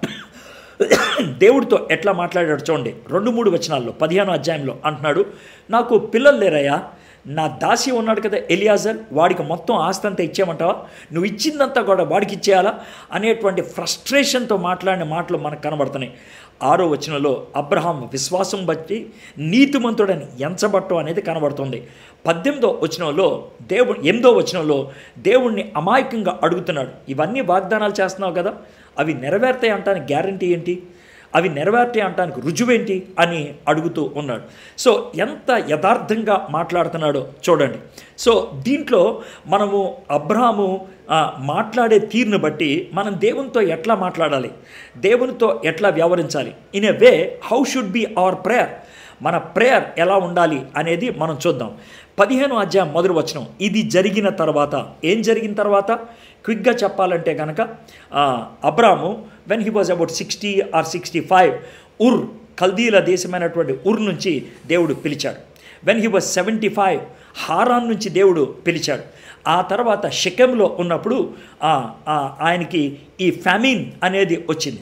దేవుడితో ఎట్లా మాట్లాడాడు చూడండి రెండు మూడు వచనాల్లో పదిహేను అధ్యాయంలో అంటున్నాడు నాకు పిల్లలు లేరయ్యా నా దాసి ఉన్నాడు కదా ఎలియాజర్ వాడికి మొత్తం ఆస్తి అంతా ఇచ్చేయమంటావా నువ్వు ఇచ్చిందంతా కూడా వాడికి ఇచ్చేయాలా అనేటువంటి ఫ్రస్ట్రేషన్తో మాట్లాడిన మాటలు మనకు కనబడుతున్నాయి ఆరో వచనంలో అబ్రహాం విశ్వాసం బట్టి నీతిమంతుడని ఎంచబట్టం అనేది కనబడుతుంది పద్దెనిమిదో వచనంలో దేవుడు ఎనిమిదో వచనంలో దేవుణ్ణి అమాయకంగా అడుగుతున్నాడు ఇవన్నీ వాగ్దానాలు చేస్తున్నావు కదా అవి నెరవేరుతాయి అంటానికి గ్యారంటీ ఏంటి అవి నెరవేర్తాయి అంటానికి రుజువేంటి అని అడుగుతూ ఉన్నాడు సో ఎంత యథార్థంగా మాట్లాడుతున్నాడో చూడండి సో దీంట్లో మనము అబ్రహాము ఆ, మాట్లాడే తీరును బట్టి మనం దేవునితో ఎట్లా మాట్లాడాలి దేవునితో ఎట్లా వ్యవహరించాలి in a way how should be our prayer మన ప్రేయర్ ఎలా ఉండాలి అనేది మనం చూద్దాం పదిహేను అధ్యాయం మొదటి వచనం ఇది జరిగిన తర్వాత ఏం జరిగిన తర్వాత క్విక్గా చెప్పాలంటే కనుక Abram when he was about sixty or sixty five Ur కల్దీల దేశమైనటువంటి ఉర్ నుంచి దేవుడు పిలిచాడు when he was seventy five Haran నుంచి దేవుడు పిలిచాడు ఆ తర్వాత షెకెంలో ఉన్నప్పుడు ఆ, ఆ, ఆయనకి ఈ ఫ్యామిన్ అనేది వచ్చింది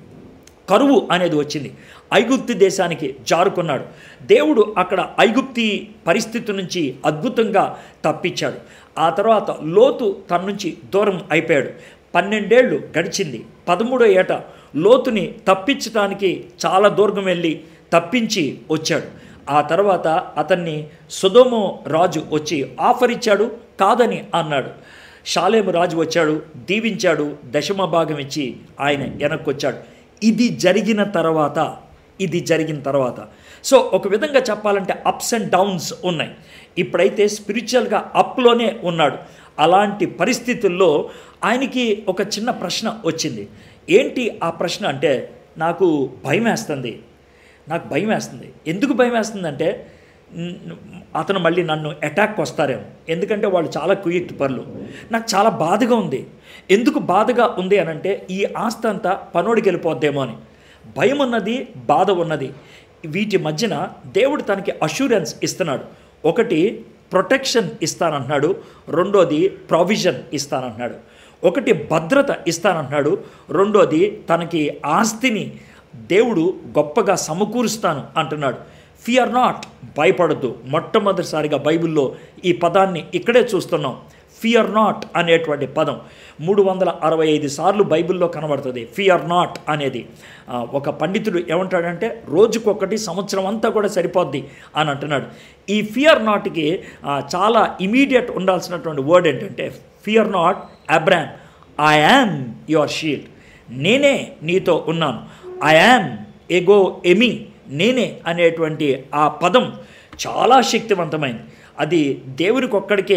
కరువు అనేది వచ్చింది ఐగుప్తి దేశానికి జారుకున్నాడు దేవుడు అక్కడ ఐగుప్తి పరిస్థితి నుంచి అద్భుతంగా తప్పించాడు ఆ తర్వాత లోతు తన నుంచి దూరం అయిపోయాడు పన్నెండేళ్ళు గడిచింది పదమూడో ఏట లోతుని తప్పించడానికి చాలా దూరం వెళ్ళి తప్పించి వచ్చాడు ఆ తర్వాత అతన్ని సుధోమో రాజు వచ్చి ఆఫర్ ఇచ్చాడు కాదని అన్నాడు షాలేము రాజు వచ్చాడు దీవించాడు దశమ భాగం ఇచ్చి ఆయన వెనక్కి వచ్చాడు ఇది జరిగిన తర్వాత ఇది జరిగిన తర్వాత సో ఒక విధంగా చెప్పాలంటే అప్స్ అండ్ డౌన్స్ ఉన్నాయి ఇప్పుడైతే స్పిరిచువల్గా అప్లోనే ఉన్నాడు అలాంటి పరిస్థితుల్లో ఆయనకి ఒక చిన్న ప్రశ్న వచ్చింది ఏంటి ఆ ప్రశ్న అంటే నాకు భయం వేస్తుంది నాకు భయం వేస్తుంది ఎందుకు భయం వేస్తుందంటే న్- అతను మళ్ళీ నన్ను అటాక్ వస్తారేమో ఎందుకంటే వాళ్ళు చాలా కుయ్యక్తి పనులు నాకు చాలా బాధగా ఉంది ఎందుకు బాధగా ఉంది అని అంటే ఈ ఆస్తి అంతా పనోడికి వెళ్ళిపోద్దేమో అని భయం ఉన్నది బాధ ఉన్నది వీటి మధ్యన దేవుడు తనకి అష్యూరెన్స్ ఇస్తున్నాడు ఒకటి ప్రొటెక్షన్ ఇస్తానంటున్నాడు రెండోది ప్రావిజన్ ఇస్తానంటున్నాడు ఒకటి భద్రత ఇస్తానంటున్నాడు రెండోది తనకి ఆస్తిని దేవుడు గొప్పగా సమకూరుస్తాను అంటున్నాడు ఫియర్ నాట్ భయపడద్దు మొట్టమొదటిసారిగా బైబిల్లో ఈ పదాన్ని ఇక్కడే చూస్తున్నాం ఫియర్ నాట్ అనేటువంటి పదం మూడు వందల అరవై ఐదు సార్లు బైబిల్లో కనబడుతుంది ఫియర్ నాట్ అనేది ఆ, ఒక పండితుడు ఏమంటాడంటే రోజుకొకటి సంవత్సరం అంతా కూడా సరిపోద్ది అని అంటున్నాడు ఈ ఫియర్ నాట్కి ఆ, చాలా ఇమీడియట్ ఉండాల్సినటువంటి వర్డ్ ఏంటంటే fear not Abram I am your shield నేనే నీతో ఉన్నాను ఐ యామ్ ఎగో ఎమి నేనే అనేటువంటి ఆ పదం చాలా శక్తివంతమైంది అది దేవునికి ఒక్కడికే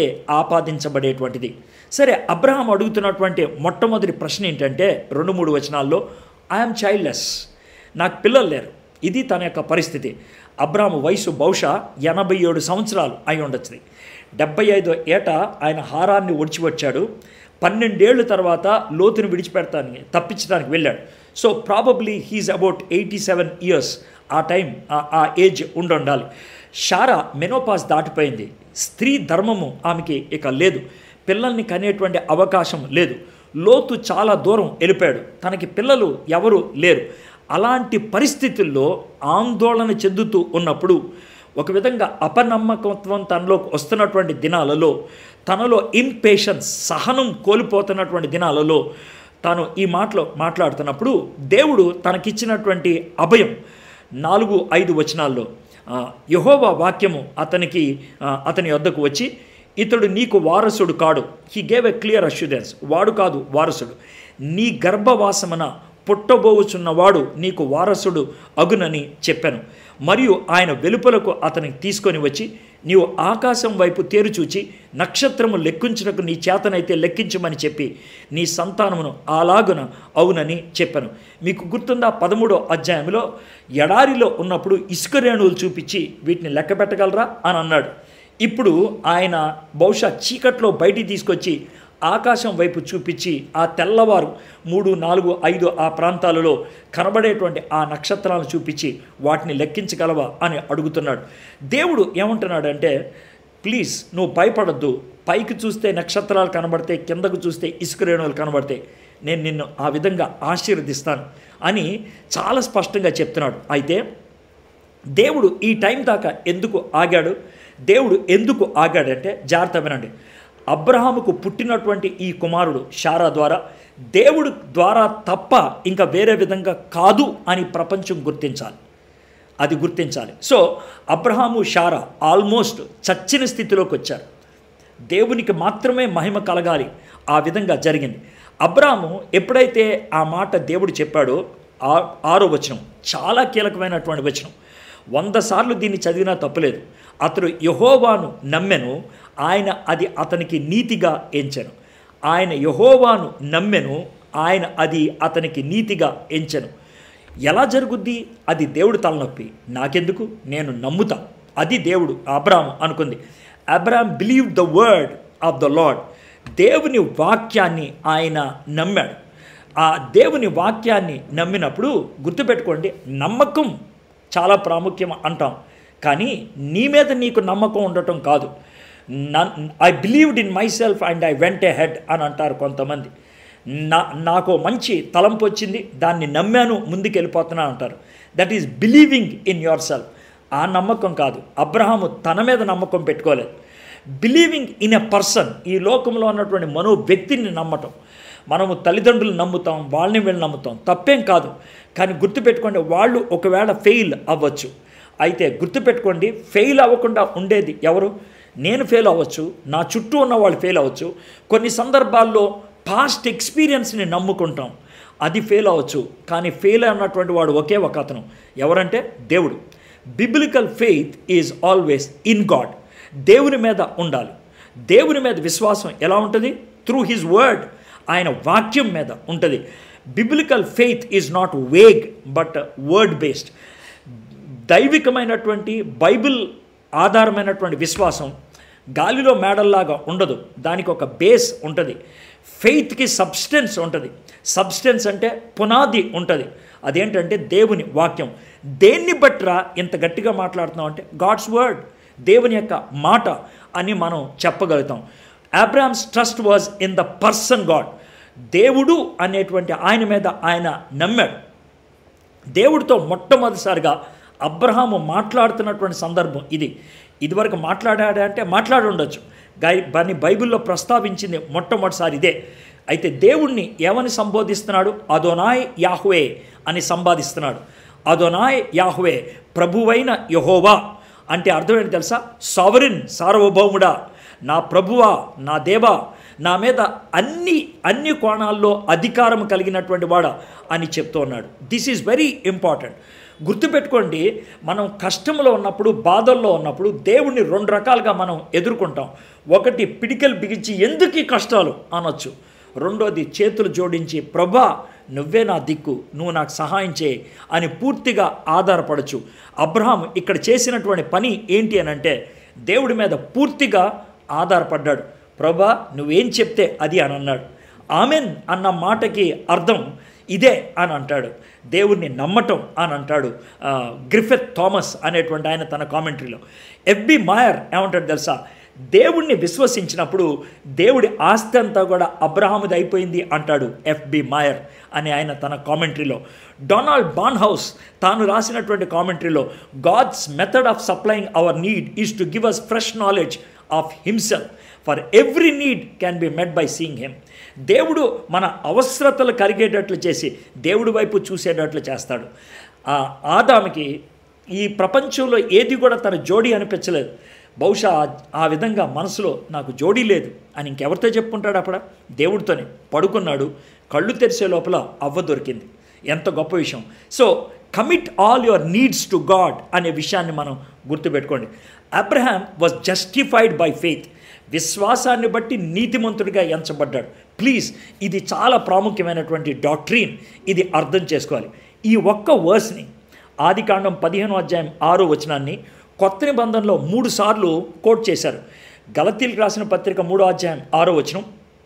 ఆపాదించబడేటువంటిది సరే అబ్రహాం అడుగుతున్నటువంటి మొట్టమొదటి ప్రశ్న ఏంటంటే రెండు మూడు వచనాల్లో ఐఎమ్ చైల్డ్లెస్ నాకు పిల్లలు లేరు ఇది తన యొక్క పరిస్థితి అబ్రాము వయసు బహుశా ఎనభై ఏడు సంవత్సరాలు అయి ఉండొచ్చుది డెబ్బై ఐదో ఏట ఆయన హారాన్ని ఒడిచి వచ్చాడు పన్నెండేళ్ల తర్వాత లోతుని విడిచిపెడతానికి తప్పించడానికి వెళ్ళాడు so probably he's about eighty seven years ఆ టైం ఆ- ఆ ఏజ్ ఉండుండాలి షారా మెనోపాస్ దాటిపోయింది స్త్రీ ధర్మము ఆమెకి ఇక లేదు పిల్లల్ని కనేటువంటి అవకాశం లేదు లోతు చాలా దూరం వెళ్ళిపోయాడు తనకి పిల్లలు ఎవరు లేరు అలాంటి పరిస్థితుల్లో ఆందోళన చెందుతూ ఉన్నప్పుడు ఒక విధంగా అపనమ్మకత్వం తనలోకి వస్తున్నటువంటి దినాలలో తనలో ఇంపేషన్స్ సహనం కోల్పోతున్నటువంటి దినాలలో తాను ఈ మాటలో మాట్లాడుతున్నప్పుడు దేవుడు తనకిచ్చినటువంటి అభయం నాలుగు ఐదు వచనాల్లో ఆ, యెహోవా వాక్యము అతనికి ఆ, అతని వద్దకు వచ్చి ఇతడు నీకు వారసుడు కాడు he gave a clear assurance వాడు కాదు వారసుడు నీ గర్భవాసమున పుట్టబోవుచున్నవాడు నీకు వారసుడు అగునని చెప్పాను మరియు ఆయన వెలుపలకు అతనికి తీసుకొని వచ్చి నీవు ఆకాశం వైపు తేరుచూచి నక్షత్రము లెక్కించుటకు నీ చేతనైతే లెక్కించమని చెప్పి నీ సంతానమును అలాగున అవునని చెప్పాను మీకు గుర్తుందా పదమూడో అధ్యాయంలో ఎడారిలో ఉన్నప్పుడు ఇసుక రేణువులు చూపించి వీటిని లెక్క పెట్టగలరా అని అన్నాడు ఇప్పుడు ఆయన బహుశా చీకట్లో బయటికి తీసుకొచ్చి ఆకాశం వైపు చూపించి ఆ తెల్లవారు మూడు నాలుగు ఐదు ఆ ప్రాంతాలలో కనబడేటువంటి ఆ నక్షత్రాలను చూపించి వాటిని లెక్కించగలవా అని అడుగుతున్నాడు దేవుడు ఏమంటున్నాడంటే ప్లీజ్ నువ్వు భయపడద్దు పైకి చూస్తే నక్షత్రాలు కనబడితే కిందకు చూస్తే ఇసుక రేణువులు కనబడితే నేను నిన్ను ఆ విధంగా ఆశీర్వదిస్తాను అని చాలా స్పష్టంగా చెప్తున్నాడు అయితే దేవుడు ఈ టైం దాకా ఎందుకు ఆగాడు దేవుడు ఎందుకు ఆగాడంటే జాగ్రత్త వినండి అబ్రహాముకు పుట్టినటువంటి ఈ కుమారుడు షారా ద్వారా దేవుడు ద్వారా తప్ప ఇంకా వేరే విధంగా కాదు అని ప్రపంచం గుర్తించాలి అది గుర్తించాలి సో అబ్రహాము షారా ఆల్మోస్ట్ చచ్చిన స్థితిలోకి వచ్చారు దేవునికి మాత్రమే మహిమ కలగాలి ఆ విధంగా జరిగింది అబ్రాము ఎప్పుడైతే ఆ మాట దేవుడు చెప్పాడో ఆ ఆరో వచనం చాలా కీలకమైనటువంటి వచనం వంద సార్లు దీన్ని చదివినా తప్పులేదు అతడు యహోవాను నమ్మెను ఆయన అది అతనికి నీతిగా ఎంచెను ఆయన యహోవాను నమ్మెను ఆయన అది అతనికి నీతిగా ఎంచెను ఎలా జరుగుద్ది అది దేవుడు తలనొప్పి నాకెందుకు నేను నమ్ముతా అది దేవుడు అబ్రామ్ అనుకుంది Abram believe the word of the Lord దేవుని వాక్యాన్ని ఆయన నమ్మాడు ఆ దేవుని వాక్యాన్ని నమ్మినప్పుడు గుర్తుపెట్టుకోండి నమ్మకం చాలా ప్రాముఖ్యం అంటాం కానీ నీ మీద నీకు నమ్మకం ఉండటం కాదు I believed in myself and I went ahead అని అంటారు కొంతమంది నా నాకు మంచి తలంపు వచ్చింది దాన్ని నమ్మాను ముందుకు వెళ్ళిపోతున్నా అంటారు that is believing in yourself ఆ నమ్మకం కాదు అబ్రహాము తన మీద నమ్మకం పెట్టుకోలేదు బిలీవింగ్ ఇన్ ఎ పర్సన్ ఈ లోకంలో ఉన్నటువంటి మనో వ్యక్తిని నమ్మటం మనము తల్లిదండ్రులు నమ్ముతాం వాళ్ళని వీళ్ళు నమ్ముతాం తప్పేం కాదు కానీ గుర్తుపెట్టుకోండి వాళ్ళు ఒకవేళ ఫెయిల్ అవ్వచ్చు అయితే గుర్తుపెట్టుకోండి ఫెయిల్ అవ్వకుండా ఉండేది ఎవరు నేను ఫెయిల్ అవ్వచ్చు నా చుట్టూ ఉన్న వాళ్ళు ఫెయిల్ అవ్వచ్చు కొన్ని సందర్భాల్లో పాస్ట్ ఎక్స్పీరియన్స్ని నమ్ముకుంటాం అది ఫెయిల్ అవ్వచ్చు కానీ ఫెయిల్ అన్నటువంటి వాడు ఒకే ఒక అతను ఎవరంటే దేవుడు biblical faith is always in God దేవుని మీద ఉండాలి దేవుని మీద విశ్వాసం ఎలా ఉంటుంది త్రూ హిజ్ వర్డ్ ఆయన వాక్యం మీద ఉంటుంది biblical faith is not vague but word based దైవికమైనటువంటి బైబిల్ ఆధారమైనటువంటి విశ్వాసం గాలిలో మేడల్లాగా ఉండదు దానికి ఒక బేస్ ఉంటుంది ఫెయిత్కి సబ్స్టెన్స్ ఉంటుంది సబ్స్టెన్స్ అంటే పునాది ఉంటుంది అదేంటంటే దేవుని వాక్యం దేన్ని బట్రా ఇంత గట్టిగా మాట్లాడుతున్నాం అంటే గాడ్స్ వర్డ్ దేవుని యొక్క మాట అని మనం చెప్పగలుగుతాం Abram's trust was in the person God దేవుడు అనేటువంటి ఆయన మీద ఆయన నమ్మాడు దేవుడితో మొట్టమొదటిసారిగా అబ్రహాము మాట్లాడుతున్నటువంటి సందర్భం ఇది ఇదివరకు మాట్లాడాడా అంటే మాట్లాడి ఉండొచ్చు గై దాన్ని బైబిల్లో ప్రస్తావించింది మొట్టమొదటిసారి ఇదే అయితే దేవుణ్ణి ఏమని సంబోధిస్తున్నాడు అదోనాయ్ యాహ్వే అని సంపాదిస్తున్నాడు అదోనాయ్ యాహ్వే ప్రభువైన యహోవా అంటే అర్థం ఏంటి తెలుసా సావరిన్ సార్వభౌముడా నా ప్రభువా నా దేవా నా మీద అన్ని అన్ని కోణాల్లో అధికారం కలిగినటువంటి వాడా అని చెప్తూ ఉన్నాడు దిస్ ఈజ్ వెరీ ఇంపార్టెంట్ గుర్తుపెట్టుకోండి మనం కష్టంలో ఉన్నప్పుడు బాధల్లో ఉన్నప్పుడు దేవుణ్ణి రెండు రకాలుగా మనం ఎదుర్కొంటాం ఒకటి పిడికలు బిగించి ఎందుకు ఈ కష్టాలు అనొచ్చు రెండోది చేతులు జోడించి ప్రభా నువ్వే నా దిక్కు నువ్వు నాకు సహాయం చేయి అని పూర్తిగా ఆధారపడచ్చు అబ్రహాం ఇక్కడ చేసినటువంటి పని ఏంటి అని అంటే దేవుడి మీద పూర్తిగా ఆధారపడ్డాడు ప్రభా నువ్వేం చెప్తే అది అని అన్నాడు ఆమెన్ అన్న మాటకి అర్థం ఇదే అని అంటాడు దేవుడిని నమ్మటం అని అంటాడు ఆ, గ్రిఫెత్ థామస్ అనేటువంటి ఆయన తన కామెంటరీలో ఎఫ్బి మాయర్ ఏమంటాడు తెలుసా దేవుణ్ణి విశ్వసించినప్పుడు దేవుడి ఆస్తి అంతా కూడా అబ్రహాముది అయిపోయింది అంటాడు ఎఫ్బి మాయర్ అని ఆయన తన కామెంటరీలో డొనాల్డ్ బాన్ హౌస్ తాను రాసినటువంటి కామెంటరీలో God's method of supplying our need is to give us fresh knowledge of himself for every need can be met by seeing him దేవుడు మన అవసరతలు కరిగేటట్లు చేసి దేవుడి వైపు చూసేటట్లు చేస్తాడు ఆ ఆదాముకి ఈ ప్రపంచంలో ఏది కూడా తన జోడీ అనిపించలేదు బహుశా ఆ- ఆ విధంగా మనసులో నాకు జోడీ లేదు అని ఇంకెవరితో చెప్పుకుంటాడు అప్పుడు దేవుడితోనే పడుకున్నాడు కళ్ళు తెరిసే లోపల అవ్వ దొరికింది ఎంత గొప్ప విషయం so commit all your needs to God అనే విషయాన్ని మనం గుర్తుపెట్టుకోండి Abraham was justified by faith విశ్వాసాన్ని బట్టి నీతిమంతుడిగా ఎంచబడ్డాడు ప్లీజ్ ఇది చాలా ప్రాముఖ్యమైనటువంటి డాక్ట్రీన్ ఇది అర్థం చేసుకోవాలి ఈ ఒక్క వర్స్ని ఆదికాండం పదిహేను అధ్యాయం ఆరో వచనాన్ని కొత్త నిబంధనలో మూడు సార్లు కోట్ చేశారు గలతీలకు రాసిన పత్రిక మూడో అధ్యాయం ఆరో వచనం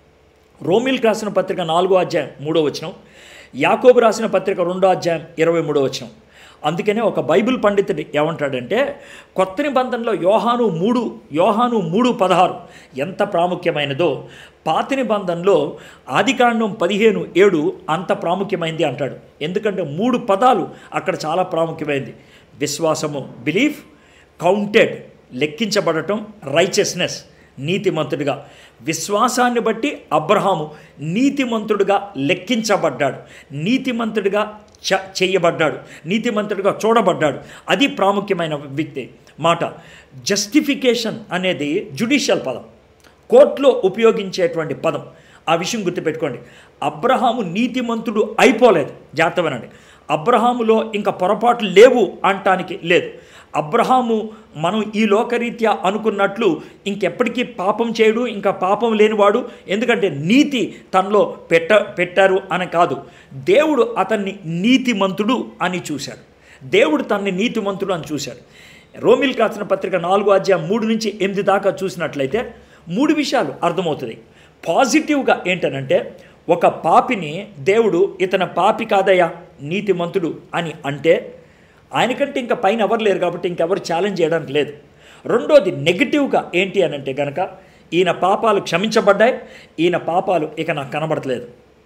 రోమిల్కి రాసిన పత్రిక నాలుగో అధ్యాయం మూడో వచనం యాకోబు రాసిన పత్రిక రెండో అధ్యాయం ఇరవై మూడో వచనం అందుకనే ఒక బైబిల్ పండితుడు ఏమంటాడంటే కొత్త నిబంధనలో యోహాను మూడు యోహాను మూడు పదహారు ఎంత ప్రాముఖ్యమైనదో పాత నిబంధనలో ఆదికాండం పదిహేను ఏడు అంత ప్రాముఖ్యమైంది అంటాడు ఎందుకంటే మూడు పదాలు అక్కడ చాలా ప్రాముఖ్యమైంది విశ్వాసము బిలీఫ్ కౌంటెడ్ లెక్కించబడటం రైచస్నెస్ నీతిమంతుడిగా విశ్వాసాన్ని బట్టి అబ్రహాము నీతిమంతుడిగా లెక్కించబడ్డాడు నీతిమంతుడిగా చ చేయబడ్డాడు నీతిమంతుడిగా చూడబడ్డాడు అది ప్రాముఖ్యమైన వ్యక్తి మాట జస్టిఫికేషన్ అనేది జుడిషియల్ పదం కోర్టులో ఉపయోగించేటువంటి పదం ఆ విషయం గుర్తుపెట్టుకోండి అబ్రహాము నీతిమంతుడు అయిపోలేదు జాగ్రత్తమనండి అబ్రహాములో ఇంకా పొరపాట్లు లేవు అంటానికి లేదు అబ్రహాము మనం ఈ లోకరీత్యా అనుకున్నట్లు ఇంకెప్పటికీ పాపం చేయడు ఇంకా పాపం లేనివాడు ఎందుకంటే నీతి తనలో పెట్ట పెట్టారు అని కాదు దేవుడు అతన్ని నీతిమంతుడు అని చూశాడు దేవుడు తనని నీతిమంతుడు అని చూశాడు రోమిల్ రాసిన పత్రిక నాలుగో అధ్యాయం మూడు నుంచి ఎనిమిది దాకా చూసినట్లయితే మూడు విషయాలు అర్థమవుతుంది పాజిటివ్గా ఏంటనంటే ఒక పాపిని దేవుడు ఇతను పాపి కాదయ్యా నీతిమంతుడు అని అంటే ఆయనకంటే ఇంకా పైన ఎవరు లేరు కాబట్టి ఇంకెవరు ఛాలెంజ్ చేయడానికి లేదు రెండోది నెగిటివ్గా ఏంటి అని అంటే కనుక ఈయన పాపాలు క్షమించబడ్డాయి ఈయన పాపాలు ఇక నాకు కనబడట్లేదు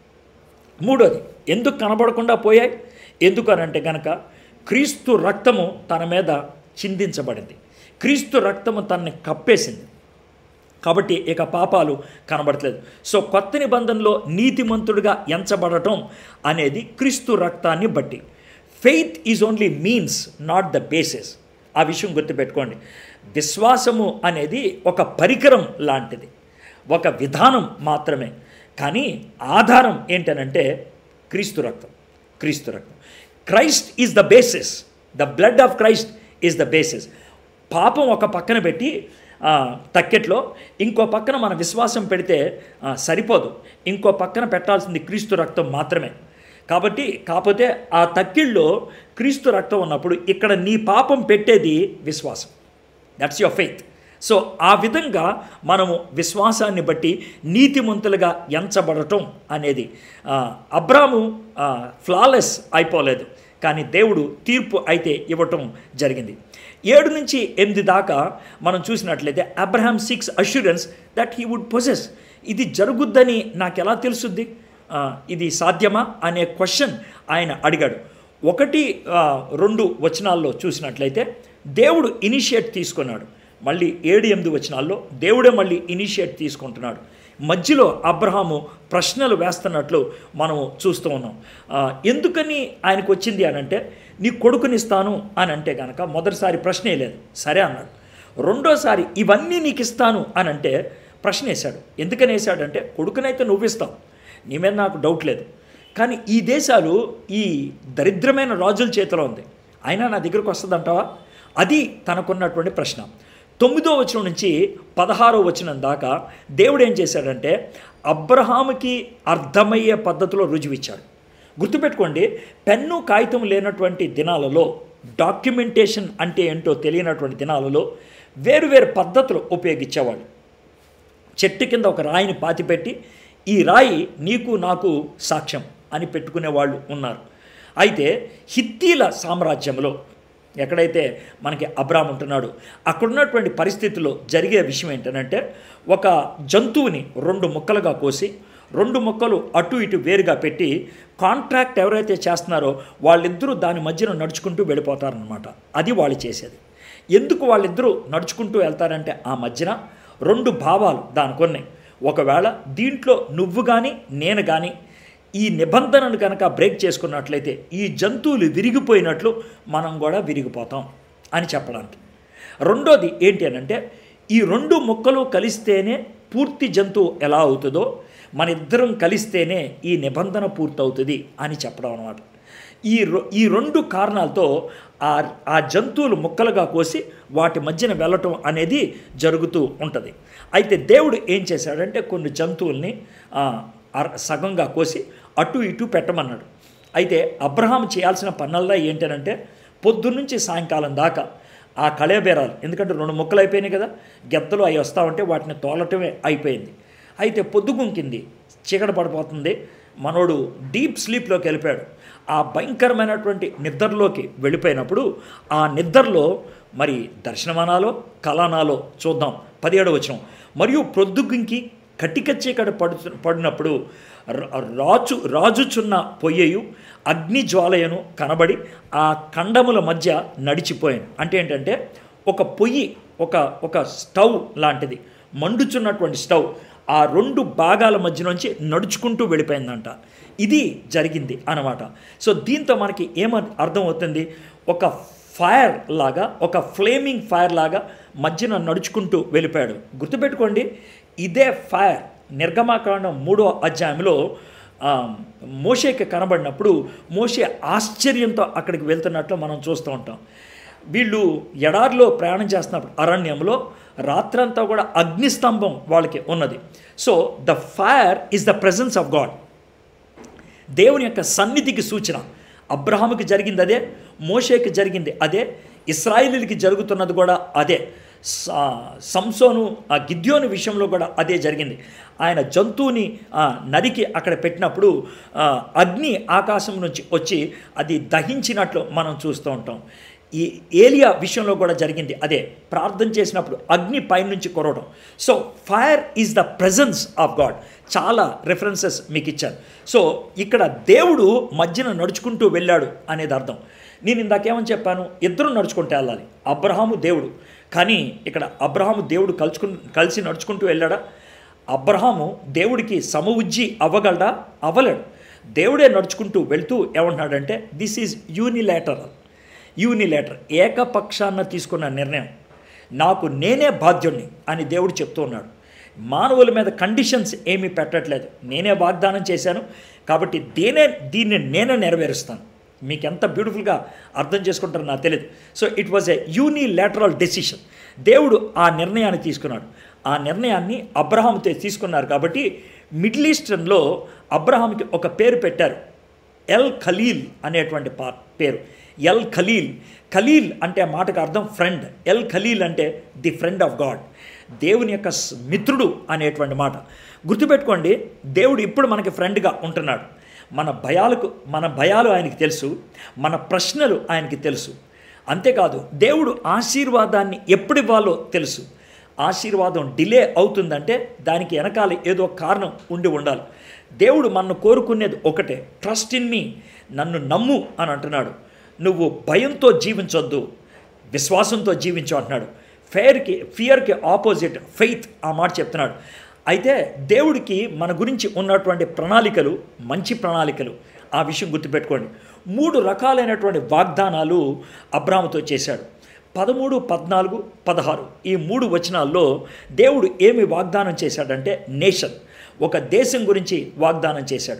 మూడోది ఎందుకు కనబడకుండా పోయాయి ఎందుకు అని అంటే కనుక క్రీస్తు రక్తము తన మీద చిందించబడింది క్రీస్తు రక్తము తనని కప్పేసింది కాబట్టి ఇక పాపాలు కనబడట్లేదు సో కొత్త నిబంధనలో నీతిమంతుడిగా ఎంచబడటం అనేది క్రీస్తు రక్తాన్ని బట్టి faith is only means not the basis ఆ విషయం గుర్తుపెట్టుకోండి విశ్వాసము అనేది ఒక పరికరం లాంటిది ఒక విధానం మాత్రమే కానీ ఆధారం ఏంటనంటే క్రీస్తు రక్తం క్రీస్తు రక్తం Christ is the basis the blood of Christ is the basis పాపం ఒక పక్కన పెట్టి ఆ, తక్కెట్లో ఇంకో పక్కన మన విశ్వాసం పెడితే ఆ, సరిపోదు ఇంకో పక్కన పెట్టాల్సింది క్రీస్తు రక్తం మాత్రమే కాబట్టి కాకపోతే ఆ తక్కిళ్ళలో క్రీస్తు రక్తం ఉన్నప్పుడు ఇక్కడ నీ పాపం పెట్టేది విశ్వాసం దట్స్ యువర్ ఫెయిత్ సో ఆ విధంగా మనము విశ్వాసాన్ని బట్టి నీతిమంతులుగా ఎంచబడటం అనేది ఆ, అబ్రాము ఫ్లాలెస్ అయిపోలేదు కానీ దేవుడు తీర్పు అయితే ఇవ్వటం జరిగింది ఏడు నుంచి ఎనిమిది దాకా మనం చూసినట్లయితే Abraham six assurance that he would possess ఇది జరుగుద్దని నాకు ఎలా తెలుసుద్ది ఆ, ఇది సాధ్యమా అనే క్వశ్చన్ ఆయన అడిగాడు ఒకటి ఆ, రెండు వచనాల్లో చూసినట్లయితే దేవుడు ఇనిషియేట్ తీసుకున్నాడు మళ్ళీ ఏడు ఎనిమిది వచనాల్లో దేవుడే మళ్ళీ ఇనిషియేట్ తీసుకుంటున్నాడు మధ్యలో అబ్రహాము ప్రశ్నలు వేస్తున్నట్లు మనం చూస్తూ ఉన్నాం ఆ, ఎందుకని ఆయనకు వచ్చింది అని అంటే నీ కొడుకునిస్తాను అని అంటే కనుక మొదటిసారి ప్రశ్నే లేదు సరే అన్నాడు రెండోసారి ఇవన్నీ నీకు ఇస్తాను అని అంటే ప్రశ్న వేశాడు ఎందుకని వేశాడంటే కొడుకునైతే నువ్వు ఇస్తావు నీ మీద నాకు డౌట్ లేదు కానీ ఈ దేశాలు ఈ దరిద్రమైన రాజుల చేతిలో ఉంది అయినా నా దగ్గరకు వస్తుందంటావా అది తనకున్నటువంటి ప్రశ్న తొమ్మిదో వచనం నుంచి పదహారో వచనం దాకా దేవుడు ఏం చేశాడంటే అబ్రహాముకి అర్థమయ్యే పద్ధతిలో రుజువిచ్చాడు గుర్తుపెట్టుకోండి పెన్ను కాగితం లేనటువంటి దినాలలో డాక్యుమెంటేషన్ అంటే ఏంటో తెలియనటువంటి దినాలలో వేరు వేరు పద్ధతులు ఉపయోగించేవాళ్ళు చెట్టు కింద ఒక రాయిని పాతిపెట్టి ఈ రాయి నీకు నాకు సాక్ష్యం అని పెట్టుకునే వాళ్ళు ఉన్నారు అయితే హిత్తీల సామ్రాజ్యంలో ఎక్కడైతే మనకి అబ్రామ్ ఉంటున్నాడు అక్కడున్నటువంటి పరిస్థితుల్లో జరిగే విషయం ఏంటంటే ఒక జంతువుని రెండు ముక్కలుగా కోసి రెండు ముక్కలు అటు ఇటు వేరుగా పెట్టి కాంట్రాక్ట్ ఎవరైతే చేస్తున్నారో వాళ్ళిద్దరూ దాని మధ్యన నడుచుకుంటూ వెళ్ళిపోతారనమాట అది వాళ్ళు చేసేది ఎందుకు వాళ్ళిద్దరూ నడుచుకుంటూ వెళ్తారంటే ఆ మధ్యన రెండు భావాలు దానికి ఉన్నాయి ఒకవేళ దీంట్లో నువ్వు కానీ నేను కానీ ఈ నిబంధనను కనుక బ్రేక్ చేసుకున్నట్లయితే ఈ జంతువులు విరిగిపోయినట్లు మనం కూడా విరిగిపోతాం అని చెప్పడానికి రెండోది ఏంటి అని అంటే ఈ రెండు ముక్కలు కలిస్తేనే పూర్తి జంతువు ఎలా అవుతుందో మన ఇద్దరం కలిస్తేనే ఈ నిబంధన పూర్తవుతుంది అని చెప్పడం అనమాట ఈ రొ- ఈ రెండు కారణాలతో ఆ ఆ జంతువులు ముక్కలుగా కోసి వాటి మధ్యన వెళ్ళటం అనేది జరుగుతూ ఉంటుంది అయితే దేవుడు ఏం చేశాడంటే కొన్ని జంతువుల్ని ఆ, అర- సగంగా కోసి అటు ఇటు పెట్టమన్నాడు అయితే అబ్రహాం చేయాల్సిన పనుల్లో ఏంటనంటే పొద్దున్నుంచి సాయంకాలం దాకా ఆ కళేబేరాలు ఎందుకంటే రెండు ముక్కలు అయిపోయినాయి కదా గెద్దలు అవి వస్తూ ఉంటే వాటిని తోలటమే అయిపోయింది అయితే పొద్దుగుంకింది చీకటి పడిపోతుంది మనోడు డీప్ స్లీప్లోకి వెళ్ళిపోయాడు ఆ భయంకరమైనటువంటి నిద్రలోకి వెళ్ళిపోయినప్పుడు ఆ నిద్రలో మరి దర్శనమనాలో కళనాలో చూద్దాం పదిహేడు వచనం మరియు ప్రొద్దుగుంకి కటిక చీకటి పడు పడినప్పుడు ర- రాచు రాజుచున్న పొయ్యయు అగ్ని జ్వాలయను కనబడి ఆ ఖండముల మధ్య నడిచిపోయాను అంటే ఏంటంటే ఒక పొయ్యి ఒక ఒక స్టవ్ లాంటిది మండుచున్నటువంటి స్టవ్ ఆ రెండు భాగాల మధ్య నుంచి నడుచుకుంటూ వెళ్ళిపోయిందంట ఇది జరిగింది అన్నమాట సో దీంతో మనకి ఏమ అర్థమవుతుంది ఒక ఫైర్ లాగా ఒక ఫ్లేమింగ్ ఫైర్ లాగా మధ్యన నడుచుకుంటూ వెళ్ళిపోయాడు గుర్తుపెట్టుకోండి ఇదే ఫైర్ నిర్గమాకాండం మూడో అధ్యాయంలో ఆ, మోషేకి కనబడినప్పుడు మోషే ఆశ్చర్యంతో అక్కడికి వెళ్తున్నట్లు మనం చూస్తూ ఉంటాం వీళ్ళు ఎడారిలో ప్రయాణం చేస్తున్నప్పుడు అరణ్యంలో రాత్రంతా కూడా అగ్నిస్తంభం వాళ్ళకి ఉన్నది so the fire is the presence of God దేవుని యొక్క సన్నిధికి సూచన అబ్రహాముకి జరిగింది అదే మోషేకి జరిగింది అదే ఇస్రాయిలీలకి జరుగుతున్నది కూడా అదే స- సంసోను ఆ గిద్యోని విషయంలో కూడా అదే జరిగింది ఆయన జంతువుని ఆ, నరికి అక్కడ పెట్టినప్పుడు ఆ, అగ్ని ఆకాశం నుంచి వచ్చి అది దహించినట్లు మనం చూస్తూ ఉంటాం ఈ ఏలియా విషయంలో కూడా జరిగింది అదే ప్రార్థన చేసినప్పుడు అగ్ని పైనుంచి కొరవడం so fire is the presence of God చాలా రెఫరెన్సెస్ మీకు ఇచ్చాను సో ఇక్కడ దేవుడు మధ్యన నడుచుకుంటూ వెళ్ళాడు అనేది అర్థం నేను ఇందాకేమని చెప్పాను ఇద్దరు నడుచుకుంటూ వెళ్ళాలి అబ్రహాము దేవుడు కానీ ఇక్కడ అబ్రహాము దేవుడు కలుచుకు కలిసి నడుచుకుంటూ వెళ్ళాడా అబ్రహాము దేవుడికి సమవుజ్జి అవ్వగలడా అవ్వలేడు దేవుడే నడుచుకుంటూ వెళ్తూ ఏమంటున్నాడంటే దిస్ ఈజ్ యూనిలేటరల్ యూనిలేటర్ ఏకపక్షాన తీసుకున్న నిర్ణయం నాకు నేనే బాధ్యుణ్ణి అని దేవుడు చెప్తూ ఉన్నాడు మానవుల మీద కండిషన్స్ ఏమీ పెట్టట్లేదు నేనే వాగ్దానం చేశాను కాబట్టి దేనే దీన్ని నేనే నెరవేరుస్తాను మీకు ఎంత బ్యూటిఫుల్గా అర్థం చేసుకుంటారో నాకు తెలియదు so it was a unilateral decision దేవుడు ఆ నిర్ణయాన్ని తీసుకున్నాడు ఆ నిర్ణయాన్ని అబ్రహాంతో తీసుకున్నారు కాబట్టి మిడిల్ ఈస్టర్న్లో అబ్రహాంకి ఒక పేరు పెట్టారు ఎల్ ఖలీల్ అనేటువంటి పా పేరు ఎల్ ఖలీల్ ఖలీల్ అంటే ఆ మాటకు అర్థం ఫ్రెండ్ ఎల్ ఖలీల్ అంటే ది ఫ్రెండ్ ఆఫ్ గాడ్ దేవుని యొక్క స్- మిత్రుడు అనేటువంటి మాట గుర్తుపెట్టుకోండి దేవుడు ఇప్పుడు మనకి ఫ్రెండ్గా ఉంటున్నాడు మన భయాలకు మన భయాలు ఆయనకి తెలుసు మన ప్రశ్నలు ఆయనకి తెలుసు అంతేకాదు దేవుడు ఆశీర్వాదాన్ని ఎప్పుడు ఇవ్వాలో తెలుసు ఆశీర్వాదం డిలే అవుతుందంటే దానికి వెనకాల ఏదో కారణం ఉండి ఉండాలి దేవుడు మనను కోరుకునేది ఒకటే ట్రస్ట్ ఇన్ మీ నన్ను నమ్ము అని అంటున్నాడు నువ్వు భయంతో జీవించొద్దు విశ్వాసంతో జీవించు అంటున్నాడు ఫేర్కి ఫియర్కి ఆపోజిట్ ఫెయిత్ ఆ మాట చెప్తున్నాడు అయితే దేవుడికి మన గురించి ఉన్నటువంటి ప్రణాళికలు మంచి ప్రణాళికలు ఆ విషయం గుర్తుపెట్టుకోండి మూడు రకాలైనటువంటి వాగ్దానాలు అబ్రాముతో చేశాడు పదమూడు పద్నాలుగు పదహారు ఈ మూడు వచనాల్లో దేవుడు ఏమి వాగ్దానం చేశాడంటే నేషన్ ఒక దేశం గురించి వాగ్దానం చేశాడు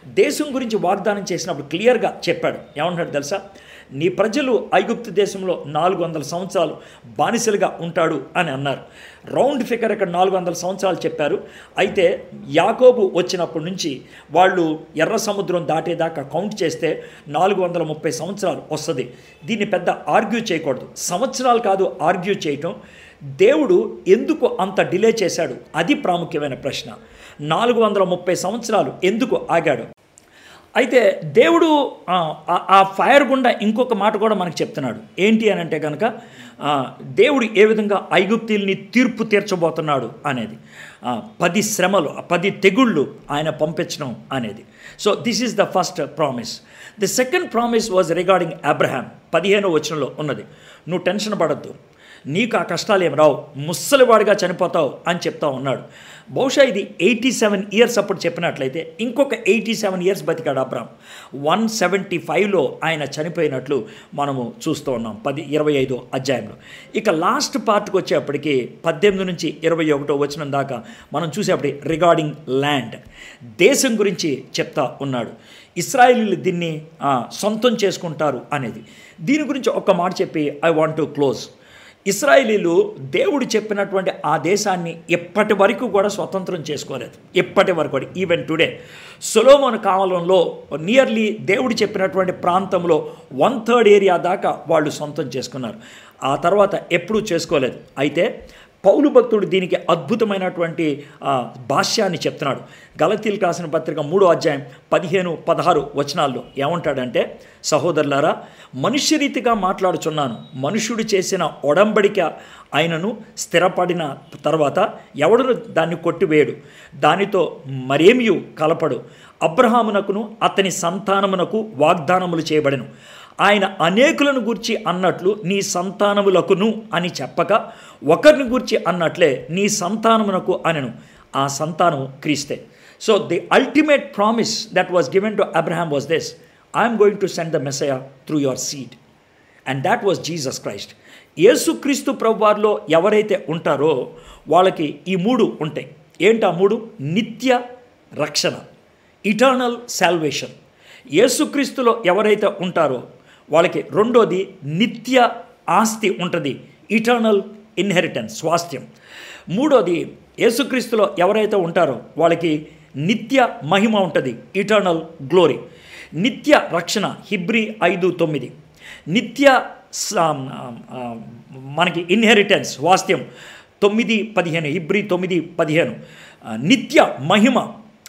దేశం గురించి వాగ్దానం చేసినప్పుడు క్లియర్గా చెప్పాడు ఏమంటాడు తెలుసా నీ ప్రజలు ఐగుప్తు దేశంలో నాలుగు వందల సంవత్సరాలు బానిసలుగా ఉంటాడు అని అన్నారు రౌండ్ ఫిగర్ ఇక్కడ నాలుగు వందల సంవత్సరాలు చెప్పారు అయితే యాకోబు వచ్చినప్పటి నుంచి వాళ్ళు ఎర్ర సముద్రం దాటేదాకా కౌంట్ చేస్తే నాలుగు వందల ముప్పై సంవత్సరాలు వస్తుంది దీన్ని పెద్ద ఆర్గ్యూ చేయకూడదు సంవత్సరాలు కాదు ఆర్గ్యూ చేయటం దేవుడు ఎందుకు అంత డిలే చేశాడు అది ప్రాముఖ్యమైన ప్రశ్న నాలుగు వందల ముప్పై సంవత్సరాలు ఎందుకు ఆగాడు అయితే దేవుడు ఆ, ఆ- ఆ ఫైర్ గుండా ఇంకొక మాట కూడా మనకు చెప్తున్నాడు ఏంటి అని అంటే కనుక ఆ, దేవుడు ఏ విధంగా ఐగుప్తీల్ని తీర్పు తీర్చబోతున్నాడు అనేది ఆ, పది శ్రమలు పది తెగుళ్ళు ఆయన పంపించడం అనేది so this is the first promise the second promise was regarding Abraham పదిహేనో వచనంలో ఉన్నది నువ్వు టెన్షన్ పడద్దు నీకు ఆ కష్టాలు ఏమి రావు ముసలివాడిగా చనిపోతావు అని చెప్తా ఉన్నాడు బహుశా ఇది ఎయిటీ సెవెన్ ఇయర్స్ అప్పుడు చెప్పినట్లయితే ఇంకొక ఎయిటీ సెవెన్ ఇయర్స్ బతికాడు అబ్రామ్ వన్ సెవెంటీ ఫైవ్లో ఆయన చనిపోయినట్లు మనము చూస్తూ ఉన్నాం పది ఇరవై ఐదో అధ్యాయంలో ఇక లాస్ట్ పార్ట్కి వచ్చేప్పటికి పద్దెనిమిది నుంచి ఇరవై ఒకటో వచ్చిన దాకా మనం చూసేప్పటికి రిగార్డింగ్ ల్యాండ్ దేశం గురించి చెప్తా ఉన్నాడు ఇస్రాయేలీలు దీన్ని ఆ, సొంతం చేసుకుంటారు అనేది దీని గురించి ఒక్క మాట చెప్పి ఐ వాంట్ టు క్లోజ్ ఇస్రాయేలీలు దేవుడు చెప్పినటువంటి ఆ దేశాన్ని ఎప్పటి వరకు కూడా స్వతంత్రం చేసుకోలేదు ఎప్పటి వరకు కూడా ఈవెన్ టుడే సొలోమోన్ కాలంలో నియర్లీ దేవుడు చెప్పినటువంటి ప్రాంతంలో వన్ థర్డ్ ఏరియా దాకా వాళ్ళు సొంతం చేసుకున్నారు ఆ తర్వాత ఎప్పుడూ చేసుకోలేదు అయితే పౌలు భక్తుడు దీనికి అద్భుతమైనటువంటి ఆ, భాష్యాన్ని చెప్తున్నాడు గలతీలు కాసిన పత్రిక మూడో అధ్యాయం పదిహేను పదహారు వచనాల్లో ఏమంటాడంటే సహోదరులారా మనుష్యరీతిగా మాట్లాడుచున్నాను మనుష్యుడు చేసిన ఒడంబడిక ఆయనను స్థిరపడిన తర్వాత ఎవడును దాన్ని కొట్టివేయడు దానితో మరేమియు కలపడు అబ్రహామునకును అతని సంతానమునకు వాగ్దానములు చేయబడెను ఆయన అనేకులను గూర్చి అన్నట్లు నీ సంతానములకును అని చెప్పక ఒకరిని గూర్చి అన్నట్లే నీ సంతానమునకు అనెను ఆ సంతానము క్రీస్తే so the ultimate promise that was given to Abraham was this I'm going to send the Messiah through your seed and that was Jesus Christ యేసుక్రీస్తు ప్రభువారిలో ఎవరైతే ఉంటారో వాళ్ళకి ఈ మూడు ఉంటాయి ఏంటి ఆ మూడు నిత్య రక్షణ ఇటర్నల్ సాల్వేషన్ యేసుక్రీస్తులో ఎవరైతే ఉంటారో వాళ్ళకి రెండోది నిత్య ఆస్తి ఉంటుంది ఇటర్నల్ ఇన్హెరిటెన్స్ స్వాస్థ్యం మూడోది యేసుక్రీస్తులో ఎవరైతే ఉంటారో వాళ్ళకి నిత్య మహిమ ఉంటుంది ఇటర్నల్ గ్లోరీ నిత్య రక్షణ హిబ్రి ఐదు తొమ్మిది నిత్య స- ఆ, మనకి ఇన్హెరిటెన్స్ వాస్త్యం తొమ్మిది పదిహేను హిబ్రి తొమ్మిది పదిహేను ఆ, నిత్య మహిమ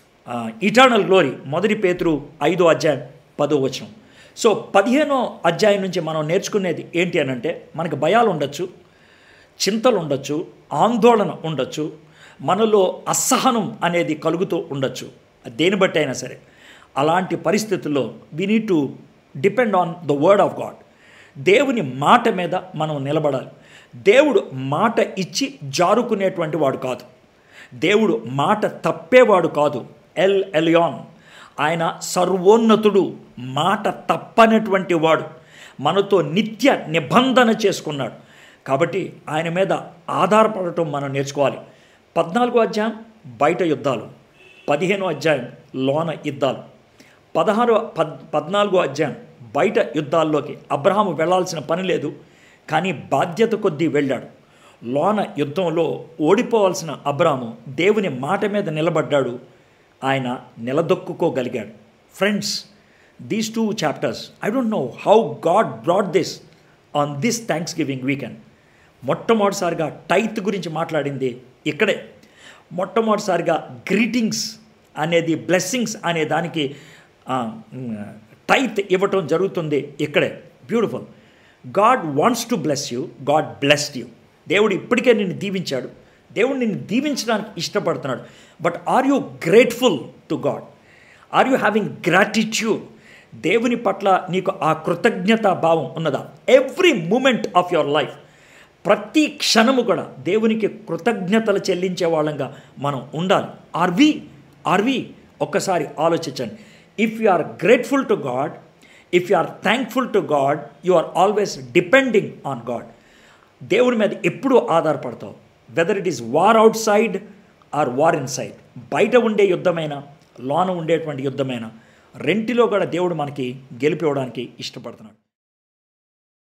ఇటర్నల్ గ్లోరీ మొదటి పేతురు ఐదో అధ్యాయం పదో వచనం సో పదిహేనో అధ్యాయం నుంచి మనం నేర్చుకునేది ఏంటి అని అంటే మనకి భయాలు ఉండొచ్చు చింతలు ఉండొచ్చు ఆందోళన ఉండొచ్చు మనలో అసహనం అనేది కలుగుతూ ఉండొచ్చు దేని బట్టి అయినా సరే అలాంటి పరిస్థితుల్లో we need to depend on the word of God దేవుని మాట మీద మనం నిలబడాలి దేవుడు మాట ఇచ్చి జారుకునేటువంటి వాడు కాదు దేవుడు మాట తప్పేవాడు కాదు ఎల్ ఎలియాన్ ఆయన సర్వోన్నతుడు మాట తప్పనటువంటి వాడు మనతో నిత్య నిబంధన చేసుకున్నాడు కాబట్టి ఆయన మీద ఆధారపడటం మనం నేర్చుకోవాలి పద్నాలుగో అధ్యాయం బయట యుద్ధాలు పదిహేనో అధ్యాయం లోన యుద్ధాలు పదహారో పద్ పద్నాలుగో అధ్యాయం బయట యుద్ధాల్లోకి అబ్రహాము వెళ్ళాల్సిన పని లేదు కానీ బాధ్యత కొద్దీ వెళ్ళాడు లోన యుద్ధంలో ఓడిపోవాల్సిన అబ్రాము దేవుని మాట మీద నిలబడ్డాడు ఆయన నిలదొక్కుకోగలిగాడు friends these two chapters I don't know how God brought this on this thanksgiving weekend మొట్టమొదటిసారిగా టైత్ గురించి మాట్లాడింది ఇక్కడే మొట్టమొదటిసారిగా గ్రీటింగ్స్ అనేది బ్లెస్సింగ్స్ అనే దానికి టైత్ ఇవ్వటం జరుగుతుంది ఇక్కడే beautiful God wants to bless you God blessed you దేవుడు ఇప్పటికే నిన్ను దీవించాడు దేవుడు నిన్ను దీవించడానికి ఇష్టపడుతున్నాడు but are you grateful to God are you having gratitude దేవుని పట్ల నీకు ఆ కృతజ్ఞతా భావం ఉన్నదా every moment of your life ప్రతి క్షణము కూడా దేవునికి కృతజ్ఞతలు చెల్లించే వాళ్ళంగా మనం ఉండాలి ఆర్ వి ఆర్ వి ఒక్కసారి ఆలోచించండి if you are grateful to God if you are thankful to God you are always depending on God దేవుడి మీద ఎప్పుడూ ఆధారపడతావు whether it is war outside or war inside బయట ఉండే యుద్ధమైనా లోన ఉండేటువంటి యుద్ధమైనా రెంటిలో కూడా దేవుడు మనకి గెలిపివ్వడానికి ఇష్టపడుతున్నాడు